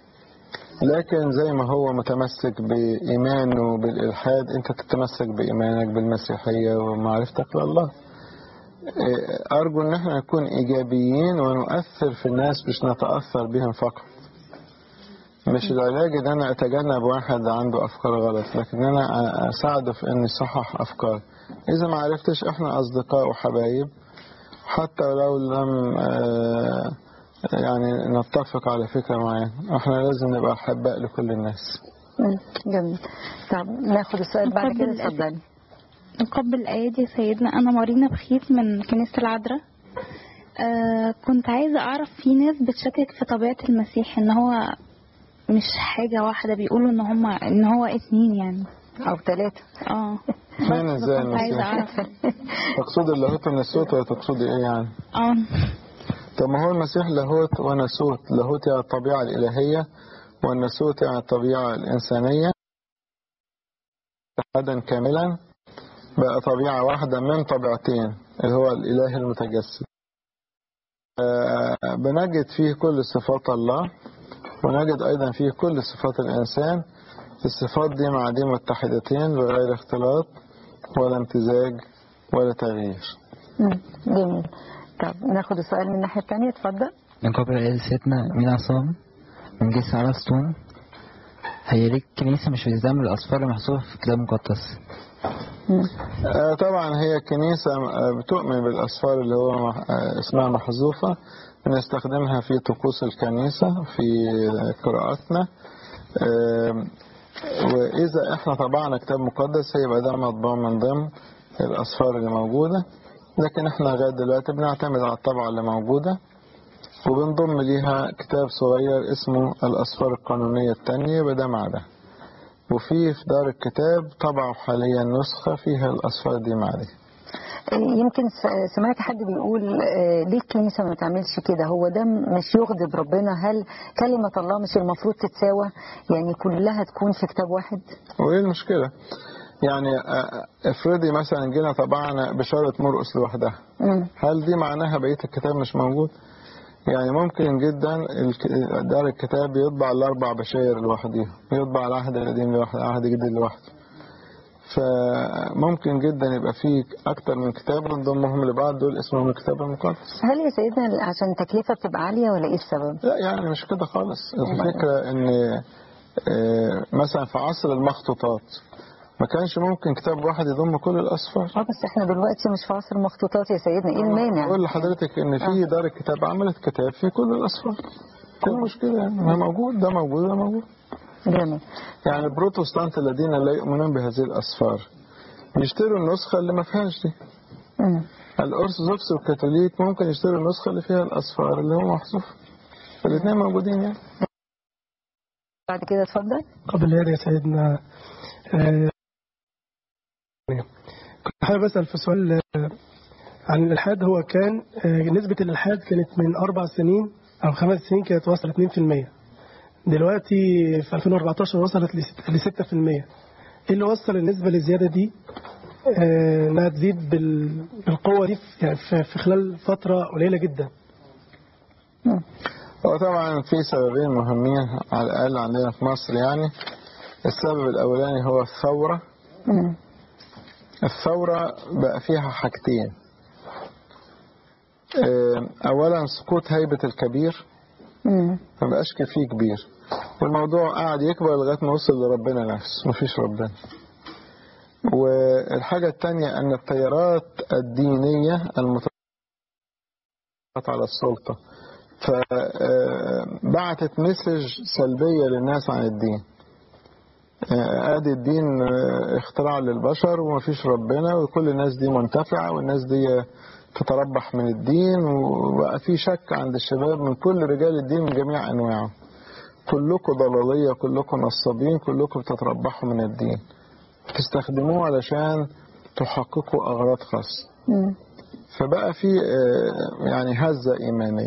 Speaker 2: لكن زي ما هو متمسك بإيمانه بالإلحاد أنت تتمسك بإيمانك بالمسيحية ومعرفتك لله إيه، أرجو أن احنا نكون إيجابيين ونؤثر في الناس مش نتأثر بهم فقط مش العلاج ان انا اتجنب واحد عنده افكار غلط لكن انا اساعده في انه يصحح افكار اذا ما عرفتش احنا اصدقاء وحبايب حتى لو لم آه، يعني نتفق على فكرة معينة احنا لازم نبقى احباء لكل الناس
Speaker 1: مم. جميل طب ناخد السؤال بعد كده
Speaker 3: نقبل
Speaker 1: اتفضلي
Speaker 3: نقبل الآيات يا سيدنا أنا مارينا بخيت من كنيسة العذراء آه كنت عايزة أعرف في ناس بتشكك في طبيعة المسيح إن هو مش حاجة واحدة بيقولوا إن هما إن هو اتنين يعني
Speaker 1: او ثلاثة
Speaker 3: اه
Speaker 2: فين ازاي
Speaker 3: كنت عايزة
Speaker 2: المسيح
Speaker 3: أعرف
Speaker 2: تقصدي اللاهوت والناسوت ولا تقصدي ايه يعني
Speaker 3: اه
Speaker 2: طب ما هو المسيح لاهوت وناسوت لاهوت يعني الطبيعة الإلهية والناسوت يعني الطبيعة الإنسانية اتحادا كاملا بقى طبيعة واحدة من طبيعتين اللي هو الإله المتجسد آه، بنجد فيه كل صفات الله ونجد أيضا فيه كل صفات الإنسان الصفات دي مع دي متحدتين بغير اختلاط ولا امتزاج ولا تغيير
Speaker 1: مم. جميل طب ناخد السؤال من الناحية التانية اتفضل
Speaker 5: من قبل قداستنا من عصام من جيس على ستون هي ليه الكنيسة مش بتهتم بالأسفار المحصورة في الكتاب المقدس
Speaker 1: مم.
Speaker 2: آه، طبعا هي الكنيسة آه، بتؤمن بالأسفار اللي هو مح- آه، اسمها محذوفة بنستخدمها في طقوس الكنيسة في قراءاتنا آم، وإذا إحنا طبعنا كتاب مقدس هيبقى ده مطبوع من ضمن الأسفار اللي موجودة لكن إحنا لغاية دلوقتي بنعتمد على الطبعة اللي موجودة وبنضم ليها كتاب صغير اسمه الأسفار القانونية التانية بدا مع ده وفي في دار الكتاب طبعوا حاليا نسخة فيها الأسفار دي مع دي
Speaker 1: يمكن س- سمعت حد بيقول آه، ليه الكنيسة ما تعملش كده هو ده مش يغضب ربنا هل كلمة الله مش المفروض تتساوى يعني كلها تكون في كتاب واحد
Speaker 2: وإيه المشكلة؟ يعني آه، افرضي مثلا جينا طبعنا بشارة مرقس لوحدها
Speaker 1: مم.
Speaker 2: هل دي معناها بقية الكتاب مش موجود؟ يعني ممكن جدا الك- دار الكتاب يطبع الأربع بشاير لوحديهم يطبع العهد القديم لوحده العهد الجديد لوحده فممكن جدا يبقى في أكتر من كتاب نضمهم لبعض دول اسمهم الكتاب المقدس
Speaker 1: هل يا سيدنا عشان التكلفة بتبقى عالية ولا ايه السبب؟
Speaker 2: لا يعني مش كده خالص الفكرة ان آه، مثلا في عصر المخطوطات ما كانش ممكن كتاب واحد يضم كل الأسفار
Speaker 1: اه بس احنا دلوقتي مش في عصر المخطوطات يا سيدنا ايه المانع؟
Speaker 2: أقول لحضرتك إن في دار الكتاب عملت كتاب في كل الأسفار كل مشكلة يعني ما موجود ده موجود ده موجود
Speaker 1: جميل
Speaker 2: يعني البروتستانت الذين لا يؤمنون بهذه الأسفار يشتروا النسخة اللي ما فيهاش دي
Speaker 1: مم.
Speaker 2: الأرثوذكس والكاثوليك ممكن يشتروا النسخة اللي فيها الأسفار اللي هو محذوف الاثنين موجودين يعني
Speaker 1: بعد كده اتفضل
Speaker 6: قبل هذا يا سيدنا آه، كنت حابب أسأل في سؤال آه، عن الإلحاد هو كان آه، نسبة الإلحاد كانت من أربع سنين أو خمس سنين كانت وصلت 2% دلوقتي في 2014 وصلت ل 6% إيه اللي وصل النسبة للزيادة دي آه، إنها تزيد بال- بالقوة دي في- يعني في في خلال فترة قليلة جدا
Speaker 1: مم.
Speaker 2: هو طبعا في سببين مهمين على الأقل عندنا في مصر يعني السبب الأولاني هو الثورة
Speaker 1: مم.
Speaker 2: الثورة بقى فيها حاجتين آه، أولا سقوط هيبة الكبير
Speaker 1: مم.
Speaker 2: ما بقاش فيه كبير والموضوع قاعد يكبر لغاية ما وصل لربنا نفسه مفيش ربنا والحاجة التانية أن التيارات الدينية المتطلعة على السلطة فبعتت مسج سلبية للناس عن الدين آه، ادي الدين آه، اختراع للبشر ومفيش ربنا وكل الناس دي منتفعة والناس دي تتربح من الدين وبقى في شك عند الشباب من كل رجال الدين من جميع انواعه كلكم ضلالية كلكم نصابين كلكم بتتربحوا من الدين تستخدموه علشان تحققوا أغراض خاصة
Speaker 1: مم.
Speaker 2: فبقى في آه، يعني هزة إيمانية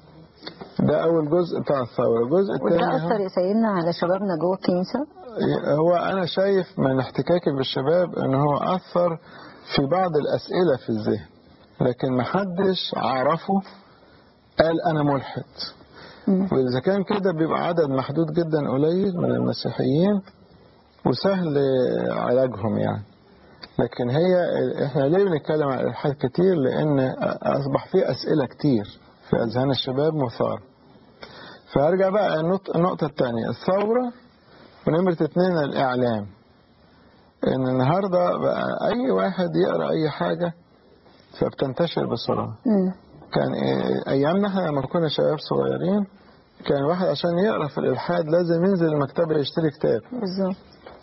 Speaker 2: ده أول جزء بتاع الثورة الجزء
Speaker 1: وده
Speaker 2: الثاني
Speaker 1: أثر يا سيدنا على شبابنا جوه الكنيسة؟
Speaker 2: هو أنا شايف من احتكاكي بالشباب إن هو أثر في بعض الأسئلة في الذهن لكن محدش عرفه قال أنا ملحد
Speaker 1: مم.
Speaker 2: وإذا كان كده بيبقى عدد محدود جدا قليل من المسيحيين وسهل علاجهم يعني لكن هي احنا ليه بنتكلم عن الالحاد كتير لان اصبح في اسئله كتير في اذهان الشباب مثار فارجع بقى النقطه النقطة الثانيه الثوره ونمره اتنين الاعلام ان النهارده بقى اي واحد يقرا اي حاجه فبتنتشر بسرعه
Speaker 1: مم.
Speaker 2: كان إيه، ايامنا احنا لما كنا شباب صغيرين كان الواحد عشان يقرا في الالحاد لازم ينزل المكتبه يشتري كتاب
Speaker 1: بالظبط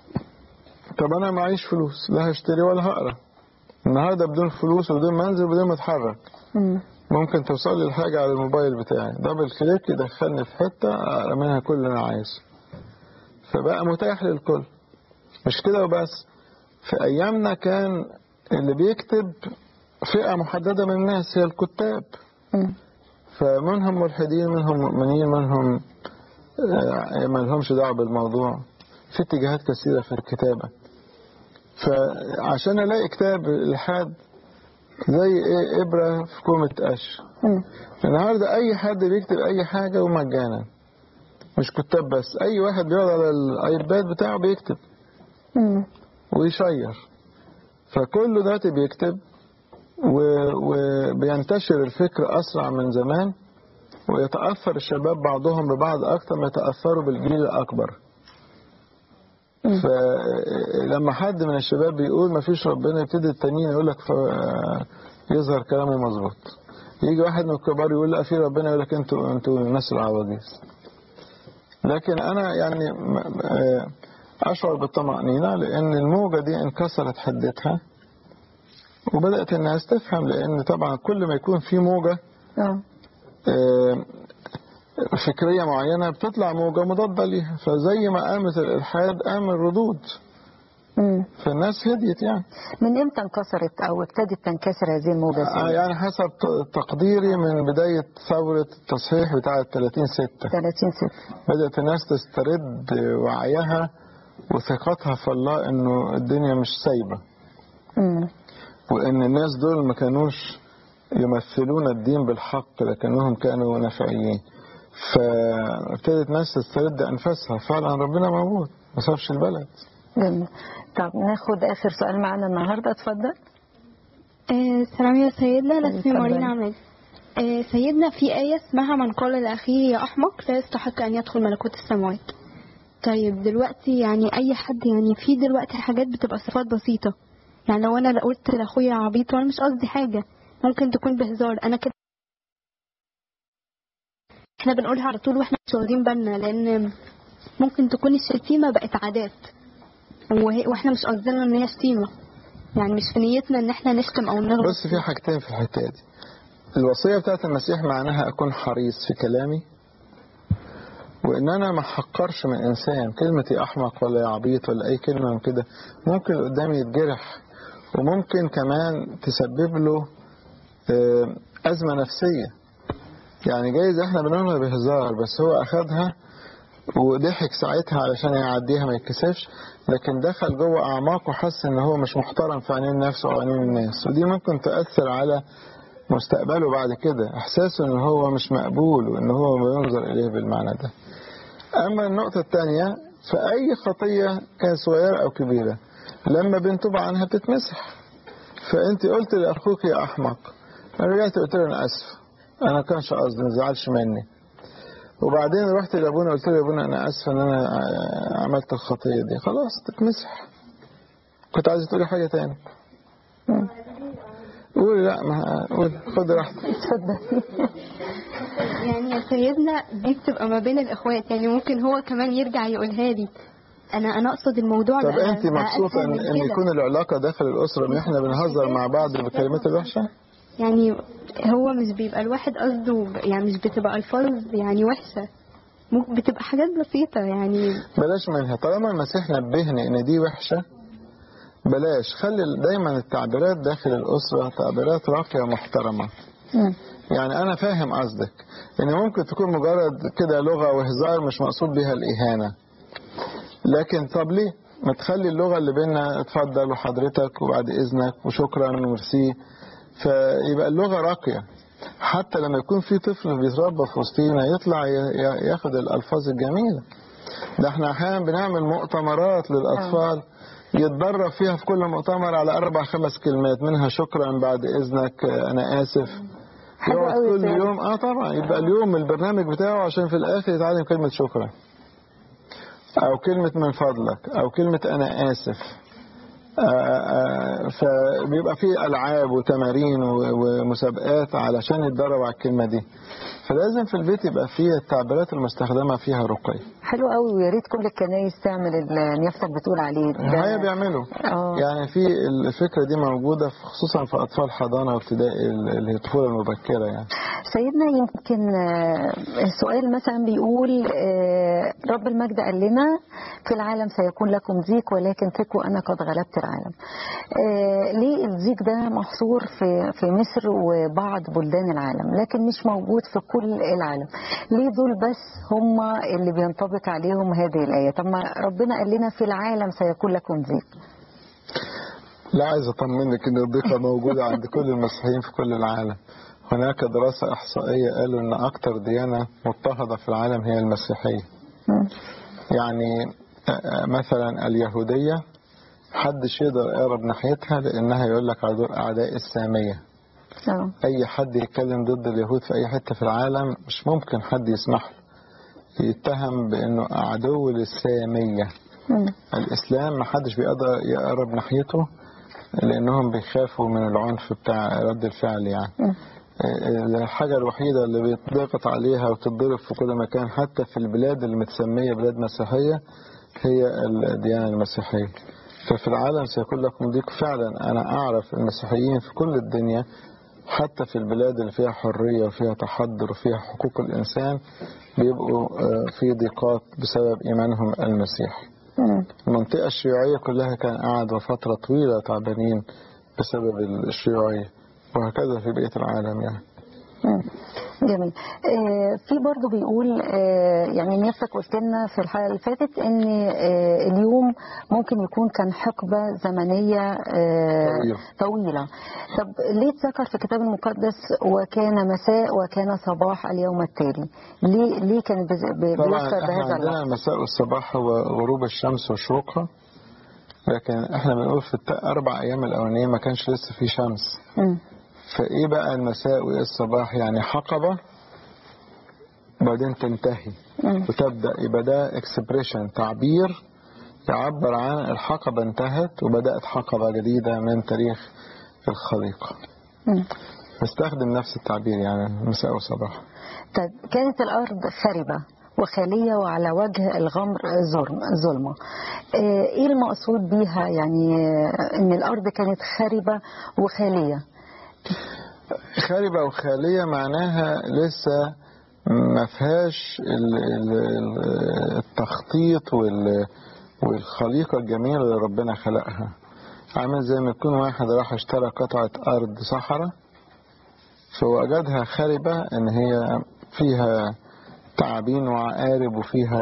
Speaker 2: طب انا معيش فلوس لا هشتري ولا هقرا النهارده بدون فلوس وبدون منزل وبدون ما اتحرك
Speaker 1: مم.
Speaker 2: ممكن توصل لي الحاجه على الموبايل بتاعي دبل كليك يدخلني في حته اقرا منها كل اللي انا عايزه فبقى متاح للكل مش كده وبس في ايامنا كان اللي بيكتب فئه محدده من الناس هي الكتاب
Speaker 1: مم.
Speaker 2: فمنهم ملحدين منهم مؤمنين منهم آه، ما لهمش دعوه بالموضوع في اتجاهات كثيره في الكتابه فعشان الاقي كتاب الحاد زي ايه ابره في كومه قش
Speaker 1: مم.
Speaker 2: النهارده اي حد بيكتب اي حاجه ومجانا مش كتاب بس اي واحد بيقعد على الايباد بتاعه بيكتب
Speaker 1: مم.
Speaker 2: ويشير فكل دلوقتي بيكتب و- وبينتشر الفكر أسرع من زمان ويتأثر الشباب بعضهم ببعض أكثر ما يتأثروا بالجيل الأكبر فلما حد من الشباب بيقول ما فيش ربنا يبتدي التانيين يقول لك ف- يظهر كلامه مظبوط يجي واحد من الكبار يقول لا في ربنا يقول لك انتوا انتوا الناس العواجيز لكن انا يعني م- آه، اشعر بالطمأنينة لان الموجة دي انكسرت حدتها وبدأت الناس تفهم لان طبعا كل ما يكون في موجة
Speaker 1: اه
Speaker 2: آه، فكرية معينة بتطلع موجة مضادة ليها فزي ما قامت الإلحاد قام الردود
Speaker 1: مم.
Speaker 2: فالناس هديت يعني
Speaker 1: من امتى انكسرت او ابتدت تنكسر هذه الموجة
Speaker 2: آه،
Speaker 1: سيدي؟
Speaker 2: يعني حسب ت- تقديري من بداية ثورة التصحيح بتاعة 30 ستة
Speaker 1: 30 ست
Speaker 2: بدأت الناس تسترد وعيها وثقتها في الله انه الدنيا مش سايبة
Speaker 1: مم.
Speaker 2: وان الناس دول ما كانوش يمثلون الدين بالحق لكنهم كانوا نفعيين فابتدت ناس تسترد انفاسها فعلا ربنا موجود ما سابش البلد
Speaker 1: جميل طب ناخد اخر سؤال معانا النهارده اتفضل
Speaker 7: آه، سلام يا سيدنا أنا اسمي
Speaker 1: اتفضلي.
Speaker 7: مارينا عماد آه، سيدنا في آية اسمها من قال لأخيه يا أحمق لا يستحق أن يدخل ملكوت السماوات طيب دلوقتي يعني أي حد يعني في دلوقتي حاجات بتبقى صفات بسيطة يعني لو أنا قلت لأخويا عبيط وأنا مش قصدي حاجة ممكن تكون بهزار أنا كده احنا بنقولها على طول واحنا مش واخدين بالنا لأن ممكن تكون الشتيمة بقت عادات وهي- واحنا مش قصدنا ان هي شتيمة يعني مش في نيتنا ان احنا نشتم او نغلط
Speaker 2: بس في حاجتين في الحكايه دي الوصيه بتاعت المسيح معناها اكون حريص في كلامي وان انا ما احقرش من انسان كلمه يا احمق ولا يا عبيط ولا اي كلمه من كده ممكن اللي قدامي يتجرح وممكن كمان تسبب له آه، ازمه نفسيه يعني جايز احنا بنقولها بهزار بس هو اخدها وضحك ساعتها علشان يعديها ما يتكسفش لكن دخل جوه اعماقه وحس ان هو مش محترم في عينين نفسه او عينين الناس ودي ممكن تاثر على مستقبله بعد كده احساسه ان هو مش مقبول وان هو بينظر اليه بالمعنى ده اما النقطه الثانيه فاي خطيه كانت صغيره او كبيره لما بنتوب عنها بتتمسح فانت قلت لاخوك يا احمق انا رجعت قلت له انا اسف انا كانش قصدي ما تزعلش مني وبعدين رحت لابونا قلت له يا ابونا انا اسف ان انا ع- عملت الخطيه دي خلاص تتمسح كنت عايز تقولي حاجه تاني قولي لا ما قولي خد راحتك
Speaker 1: اتفضل
Speaker 7: يعني يا سيدنا دي بتبقى ما بين الاخوات يعني ممكن هو كمان يرجع يقولها لي انا انا اقصد الموضوع
Speaker 2: طب
Speaker 7: بقى
Speaker 2: انت
Speaker 7: بقى
Speaker 2: مبسوطه
Speaker 7: أسهل
Speaker 2: ان,
Speaker 7: من
Speaker 2: ان
Speaker 7: كده.
Speaker 2: يكون العلاقه داخل الاسره ان احنا بنهزر مع بعض بالكلمات الوحشه
Speaker 7: يعني هو مش بيبقى الواحد قصده ب- يعني مش بتبقى الفاظ يعني وحشه ممكن بتبقى حاجات بسيطه يعني
Speaker 2: بلاش منها طالما المسيح نبهني ان دي وحشه بلاش خلي دايما التعبيرات داخل الاسره تعبيرات راقيه محترمه
Speaker 1: مم.
Speaker 2: يعني انا فاهم قصدك ان ممكن تكون مجرد كده لغه وهزار مش مقصود بيها الاهانه لكن طب ليه ما تخلي اللغه اللي بينا اتفضل وحضرتك وبعد اذنك وشكرا وميرسي فيبقى اللغه راقيه حتى لما يكون في طفل بيتربى في وسطينا يطلع ي- ي- ياخد الالفاظ الجميله ده احنا احيانا بنعمل مؤتمرات للاطفال يتدرب فيها في كل مؤتمر على اربع خمس كلمات منها شكرا بعد اذنك انا اسف
Speaker 1: حلو
Speaker 2: يقعد
Speaker 1: قوي
Speaker 2: كل
Speaker 1: فعلا.
Speaker 2: يوم اه طبعا يبقى اليوم البرنامج بتاعه عشان في الاخر يتعلم كلمه شكرا او كلمه من فضلك او كلمه انا اسف آه، آه، فبيبقى فيه العاب وتمارين و- ومسابقات علشان يتدرب على الكلمه دي فلازم في البيت يبقى فيه التعبيرات المستخدمه فيها رقي
Speaker 1: حلو قوي ويا ريت كل الكنايس تعمل اللي نفسك بتقول عليه ده-
Speaker 2: هي بيعملوا
Speaker 1: اه
Speaker 2: يعني في الفكره دي موجوده في- خصوصا في اطفال حضانه وابتدائي اللي هي الطفوله المبكره يعني
Speaker 1: سيدنا يمكن آه، السؤال مثلا بيقول آه، رب المجد قال لنا في العالم سيكون لكم ضيق ولكن ثقوا انا قد غلبت العالم. آه، ليه الضيق ده محصور في في مصر وبعض بلدان العالم لكن مش موجود في كل العالم؟ ليه دول بس هم اللي بينطبق عليهم هذه الايه؟ طب ما ربنا قال لنا في العالم سيكون لكم ضيق.
Speaker 2: لا عايز اطمنك ان الضيقه موجوده عند كل المسيحيين في كل العالم هناك دراسه احصائيه قالوا ان اكتر ديانه مضطهده في العالم هي المسيحيه
Speaker 1: مم.
Speaker 2: يعني آه، آه، مثلا اليهودية محدش يقدر يقرب ناحيتها لأنها يقول لك على دول أعداء السامية
Speaker 1: آه.
Speaker 2: أي حد يتكلم ضد اليهود في أي حتة في العالم مش ممكن حد يسمح له يتهم بأنه عدو للسامية
Speaker 1: مم.
Speaker 2: الإسلام محدش بيقدر يقرب ناحيته لأنهم بيخافوا من العنف بتاع رد الفعل يعني
Speaker 1: مم.
Speaker 2: الحاجة الوحيدة اللي بيتضغط عليها وتتضرب في كل مكان حتى في البلاد اللي متسمية بلاد مسيحية هي الديانة المسيحية ففي العالم سيكون لكم ضيق فعلا أنا أعرف المسيحيين في كل الدنيا حتى في البلاد اللي فيها حرية وفيها تحضر وفيها حقوق الإنسان بيبقوا آه، في ضيقات بسبب إيمانهم المسيحي
Speaker 1: مم.
Speaker 2: المنطقة الشيوعية كلها كان قاعدة فترة طويلة تعبانين بسبب الشيوعية وهكذا في بقية العالم يعني
Speaker 1: مم. جميل آه، في برضو بيقول آه، يعني نفسك قلت لنا في الحلقه اللي فاتت ان آه، اليوم ممكن يكون كان حقبه زمنيه آه،
Speaker 2: طويلة.
Speaker 1: طويله طب ليه اتذكر في الكتاب المقدس وكان مساء وكان صباح اليوم التالي ليه ليه كان بز- ب-
Speaker 2: طبعا
Speaker 1: بيذكر
Speaker 2: احنا
Speaker 1: بهذا
Speaker 2: عندنا
Speaker 1: اللفظ
Speaker 2: المساء والصباح هو غروب الشمس وشروقها لكن احنا بنقول في الأربع أيام الأولانية ما كانش لسه في شمس
Speaker 1: مم.
Speaker 2: فإيه بقى المساء وإيه الصباح يعني حقبة وبعدين تنتهي
Speaker 1: مم.
Speaker 2: وتبدأ يبقى ده اكسبريشن تعبير يعبر عن الحقبة انتهت وبدأت حقبة جديدة من تاريخ الخليقة
Speaker 1: مم.
Speaker 2: نستخدم نفس التعبير يعني مساء وصباح
Speaker 1: طيب كانت الأرض خربة وخالية وعلى وجه الغمر ظلم- ظلمة آه، إيه المقصود بيها يعني آه، إن الأرض كانت خربة وخالية
Speaker 2: خاربة وخالية معناها لسه ما فيهاش ال- ال- ال- التخطيط وال- والخليقة الجميلة اللي ربنا خلقها عامل زي ما يكون واحد راح اشترى قطعة أرض صحراء فوجدها خاربة إن هي فيها تعابين وعقارب وفيها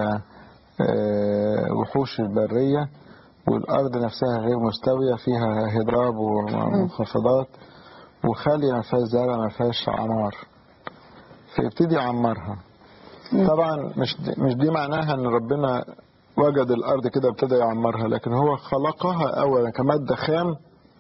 Speaker 2: آه، وحوش البرية والأرض نفسها غير مستوية فيها هضاب ومنخفضات وخالية ما فيهاش زرع ما فيهاش عمار فيبتدي يعمرها طبعا مش دي مش دي معناها ان ربنا وجد الارض كده ابتدى يعمرها لكن هو خلقها اولا كماده خام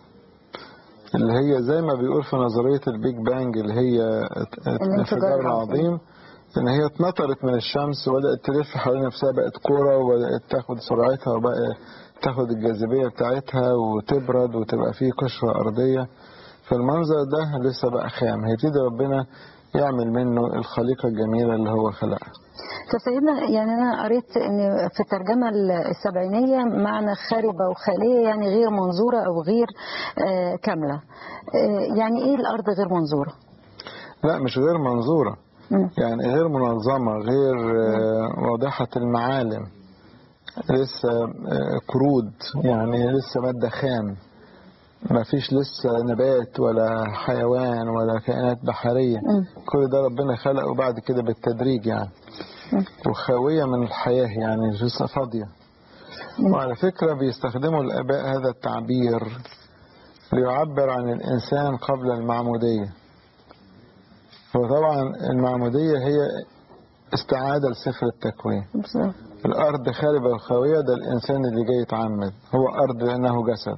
Speaker 2: اللي هي زي ما بيقول في نظريه البيج بانج اللي هي الانفجار العظيم ان هي اتنطرت من الشمس وبدات تلف حوالين نفسها بقت كوره وبدات تاخد سرعتها وبقى تاخد الجاذبيه بتاعتها وتبرد وتبقى فيه قشره ارضيه فالمنظر ده لسه بقى خام هيبتدي ربنا يعمل منه الخليقه الجميله اللي هو خلقها
Speaker 1: فسيدنا يعني أنا قريت إن في الترجمة السبعينية معنى خاربة وخالية يعني غير منظورة أو غير آه، كاملة آه، يعني إيه الأرض غير منظورة؟
Speaker 2: لا مش غير منظوره
Speaker 1: مم.
Speaker 2: يعني غير منظمة غير آه، واضحة المعالم لسه آه، قرود يعني لسه مادة خام ما فيش لسه نبات ولا حيوان ولا كائنات بحرية
Speaker 1: مم.
Speaker 2: كل ده ربنا خلقه بعد كده بالتدريج يعني
Speaker 1: مم.
Speaker 2: وخاوية من الحياة يعني لسه فاضية وعلى فكرة بيستخدموا الآباء هذا التعبير ليعبر عن الإنسان قبل المعمودية وطبعا المعمودية هي استعادة لسفر التكوين
Speaker 1: بالظبط.
Speaker 2: الأرض خاربة وخاوية ده الإنسان اللي جاي يتعمد هو أرض لأنه جسد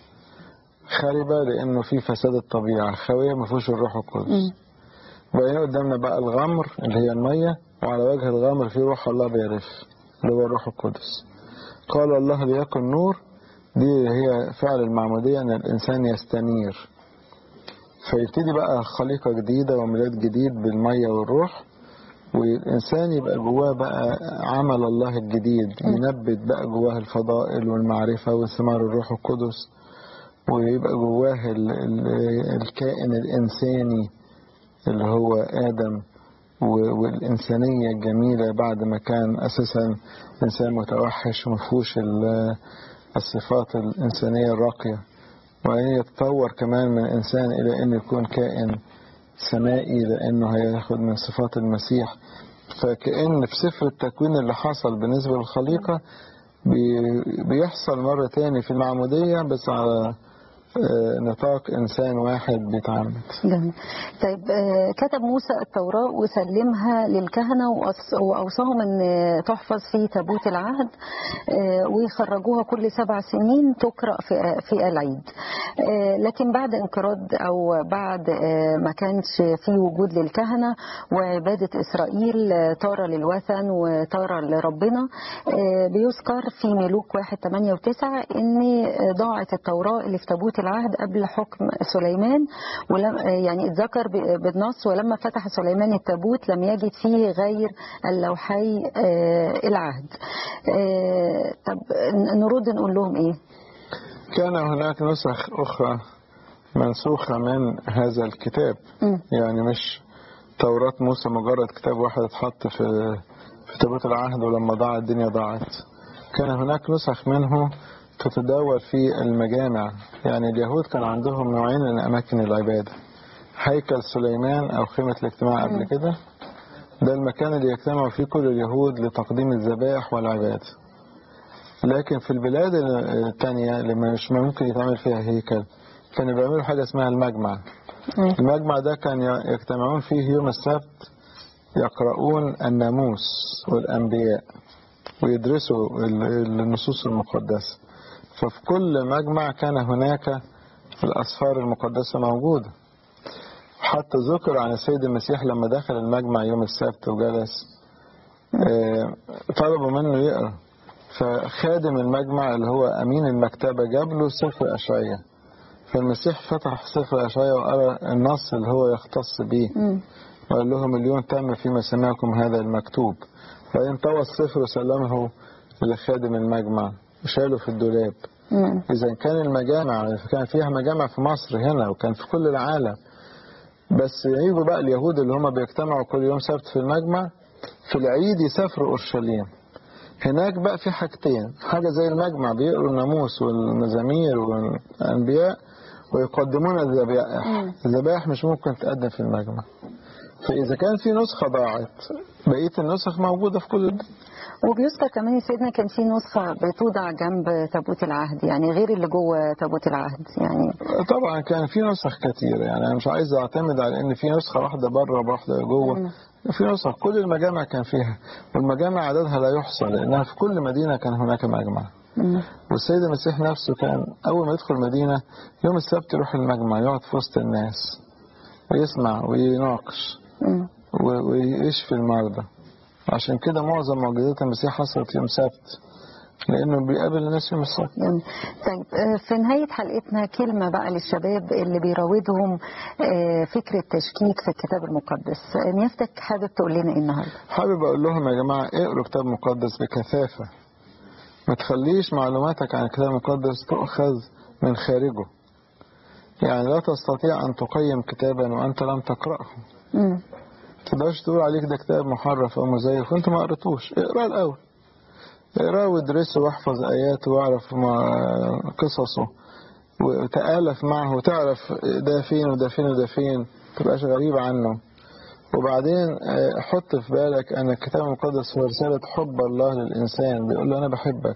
Speaker 2: خاربة لأنه في فساد الطبيعة خاوية ما فيهوش الروح القدس
Speaker 1: مم.
Speaker 2: وبعدين قدامنا بقى الغمر اللي هي المية وعلى وجه الغمر في روح الله بيرف اللي هو الروح القدس قال الله ليكن نور دي هي فعل المعمودية أن الإنسان يستنير فيبتدي بقى خليقة جديدة وميلاد جديد بالمية والروح والإنسان يبقى جواه بقى عمل الله الجديد ينبت بقى جواه الفضائل والمعرفة وثمار الروح القدس ويبقى جواه ال- ال- الكائن الإنساني اللي هو آدم و- والإنسانية الجميلة بعد ما كان أساسا إنسان متوحش ومفهوش ال- الصفات الإنسانية الراقية وبعدين يتطور كمان من إنسان إلى أن يكون كائن سمائي لأنه هياخد من صفات المسيح فكأن في سفر التكوين اللي حصل بالنسبة للخليقة بي- بيحصل مرة تاني في المعمودية بس على آه، نطاق إنسان واحد بيتعمد
Speaker 1: جميل طيب آه، كتب موسى التوراة وسلمها للكهنة وأص- وأوصاهم أن تحفظ في تابوت العهد آه، ويخرجوها كل سبع سنين تقرأ في في العيد آه، لكن بعد انقراض أو بعد آه، ما كانش في وجود للكهنة وعبادة إسرائيل آه، طار للوثن وطار لربنا آه، بيذكر في ملوك واحد 8 و9 ان ضاعت التوراة اللي في تابوت العهد قبل حكم سليمان ولم يعني اتذكر ب- بالنص ولما فتح سليمان التابوت لم يجد فيه غير اللوحي آه، العهد آه، طب ن- نرد نقول لهم ايه
Speaker 2: كان هناك نسخ أخرى منسوخة من هذا الكتاب
Speaker 1: مم.
Speaker 2: يعني مش توراة موسى مجرد كتاب واحد اتحط في في تابوت العهد ولما ضاع الدنيا ضاعت كان هناك نسخ منه تتداول في المجامع يعني اليهود كان عندهم نوعين من أماكن العبادة هيكل سليمان أو خيمة الاجتماع قبل كده ده المكان اللي يجتمع فيه كل اليهود لتقديم الذبائح والعبادة لكن في البلاد التانية اللي مش ممكن يتعمل فيها هيكل كانوا بيعملوا حاجة اسمها المجمع
Speaker 1: مم.
Speaker 2: المجمع ده كان يجتمعون فيه يوم السبت يقرؤون الناموس والأنبياء ويدرسوا ال- النصوص المقدسة ففي كل مجمع كان هناك الأسفار المقدسة موجودة حتى ذكر عن السيد المسيح لما دخل المجمع يوم السبت وجلس آه، طلبوا منه يقرأ فخادم المجمع اللي هو أمين المكتبة جاب له سفر أشعية فالمسيح فتح سفر أشعية وقرأ النص اللي هو يختص به
Speaker 1: مم.
Speaker 2: وقال لهم اليوم تم فيما سمعكم هذا المكتوب فإن طوى السفر وسلمه لخادم المجمع وشاله في الدولاب
Speaker 1: مم.
Speaker 2: إذا كان المجامع كان فيها مجامع في مصر هنا وكان في كل العالم بس يجوا بقى اليهود اللي هم بيجتمعوا كل يوم سبت في المجمع في العيد يسافروا أورشليم هناك بقى في حاجتين حاجة زي المجمع بيقروا الناموس والمزامير والأنبياء ويقدمون الذبائح
Speaker 1: مم.
Speaker 2: الذبائح مش ممكن تقدم في المجمع فإذا كان في نسخة ضاعت بقية النسخ موجودة في كل
Speaker 1: وبيذكر كمان يا سيدنا كان في نسخة بتوضع جنب تابوت العهد يعني غير اللي جوه تابوت العهد يعني
Speaker 2: طبعا كان في نسخ كتير يعني أنا مش عايز أعتمد على إن في نسخة واحدة بره واحدة جوه
Speaker 1: مم.
Speaker 2: في نسخ كل المجامع كان فيها والمجامع عددها لا يحصى لأنها في كل مدينة كان هناك مجمع
Speaker 1: مم.
Speaker 2: والسيد المسيح نفسه كان أول ما يدخل المدينة يوم السبت يروح المجمع يقعد في وسط الناس ويسمع ويناقش
Speaker 1: مم.
Speaker 2: و- ويشفي المرضى عشان كده معظم معجزات المسيح حصلت يوم سبت لأنه بيقابل الناس يوم السبت
Speaker 1: جميل. طيب آه، في نهاية حلقتنا كلمة بقى للشباب اللي بيراودهم آه، فكرة تشكيك في الكتاب المقدس آه، نيافتك حابب تقول لنا ايه النهارده؟
Speaker 2: حابب أقول لهم يا جماعة اقروا كتاب مقدس بكثافة ما تخليش معلوماتك عن الكتاب المقدس تؤخذ من خارجه يعني لا تستطيع أن تقيم كتابا وأنت لم تقرأه
Speaker 1: مم.
Speaker 2: تقدرش تقول عليك ده كتاب محرف أو مزيف وأنت ما قريتوش اقراه الأول اقراه وادرسه واحفظ آياته واعرف ما- قصصه وتآلف معه وتعرف ده فين وده فين وده فين تبقاش غريب عنه وبعدين آه، حط في بالك أن الكتاب المقدس هو رسالة حب الله للإنسان بيقول له أنا بحبك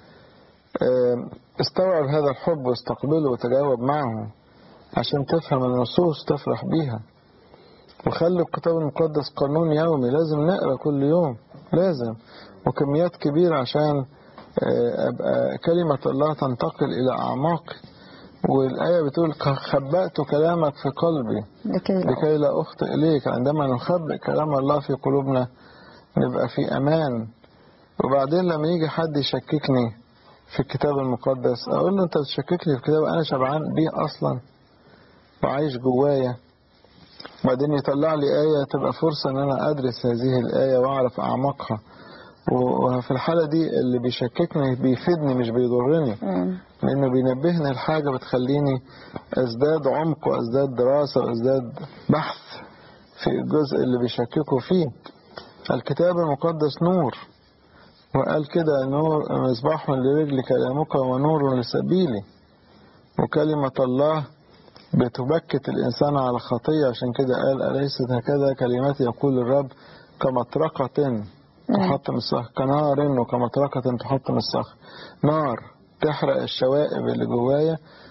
Speaker 2: آه، استوعب هذا الحب واستقبله وتجاوب معه عشان تفهم النصوص تفرح بيها وخلي الكتاب المقدس قانون يومي لازم نقرا كل يوم لازم وكميات كبيرة عشان آه، أبقى كلمة الله تنتقل إلى أعماقي والآية بتقول خبأت كلامك في قلبي
Speaker 1: لكي لا
Speaker 2: لكي لا أخطئ إليك عندما نخبئ كلام الله في قلوبنا نبقى في أمان وبعدين لما يجي حد يشككني في الكتاب المقدس أقول له أنت بتشككني في الكتاب أنا شبعان بيه أصلا وعايش جوايا بعدين يطلع لي آية تبقى فرصة إن أنا أدرس هذه الآية وأعرف أعماقها و- وفي الحالة دي اللي بيشككني بيفيدني مش بيضرني
Speaker 1: مم.
Speaker 2: لأنه بينبهني لحاجة بتخليني أزداد عمق وأزداد دراسة وأزداد بحث في الجزء اللي بيشككوا فيه الكتاب المقدس نور وقال كده نور مصباح لرجل كلامك ونور لسبيلي وكلمة الله بتبكت الإنسان على خطية عشان كده قال أليست هكذا كلمات يقول الرب كمطرقة تحطم الصخر كنار وكمطرقة تحطم الصخر نار تحرق الشوائب اللي جوايا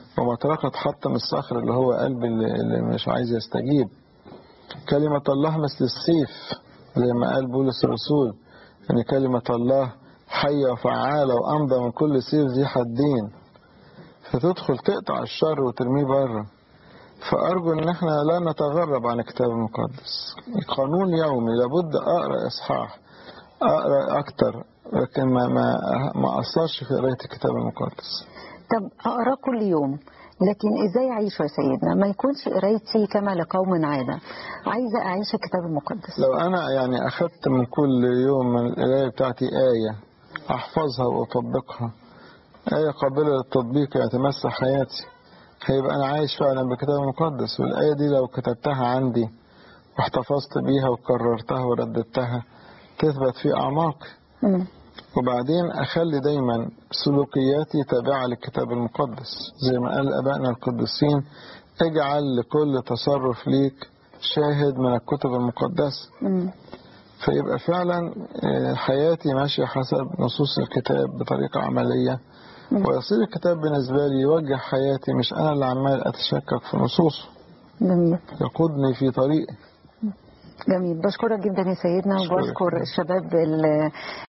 Speaker 2: ومطرقة تحطم الصخر اللي هو قلب اللي اللي مش عايز يستجيب كلمة الله مثل السيف زي ما قال بولس الرسول ان كلمة الله حية وفعالة وأمضى من كل سيف ذي حدين فتدخل تقطع الشر وترميه بره فأرجو إن احنا لا نتغرب عن الكتاب المقدس قانون يومي لابد أقرأ إصحاح أقرأ أكتر لكن ما ما ما أثرش في قراية الكتاب المقدس
Speaker 1: طب اقراه كل يوم لكن ازاي اعيشه يا سيدنا ما يكونش قرايتي كما لقوم عاده عايزه اعيش الكتاب المقدس
Speaker 2: لو أنا يعني أخدت من كل يوم من القراية بتاعتي آية أحفظها وأطبقها آية قابلة للتطبيق يعني تمس حياتي هيبقى أنا عايش فعلا بالكتاب المقدس والآية دي لو كتبتها عندي واحتفظت بيها وكررتها ورددتها تثبت في أعماقي
Speaker 1: مم.
Speaker 2: وبعدين أخلي دايما سلوكياتي تابعة للكتاب المقدس زي ما قال أبائنا القديسين اجعل لكل تصرف ليك شاهد من الكتب المقدسة
Speaker 1: مم.
Speaker 2: فيبقى فعلا آه، حياتي ماشية حسب نصوص الكتاب بطريقة عملية ويصير الكتاب بالنسبة لي يوجه حياتي مش أنا اللي عمال أتشكك في نصوصه
Speaker 1: جميل
Speaker 2: يقودني في طريقي
Speaker 1: جميل بشكرك جدا يا سيدنا
Speaker 2: أشكرك.
Speaker 1: وبشكر الشباب اللي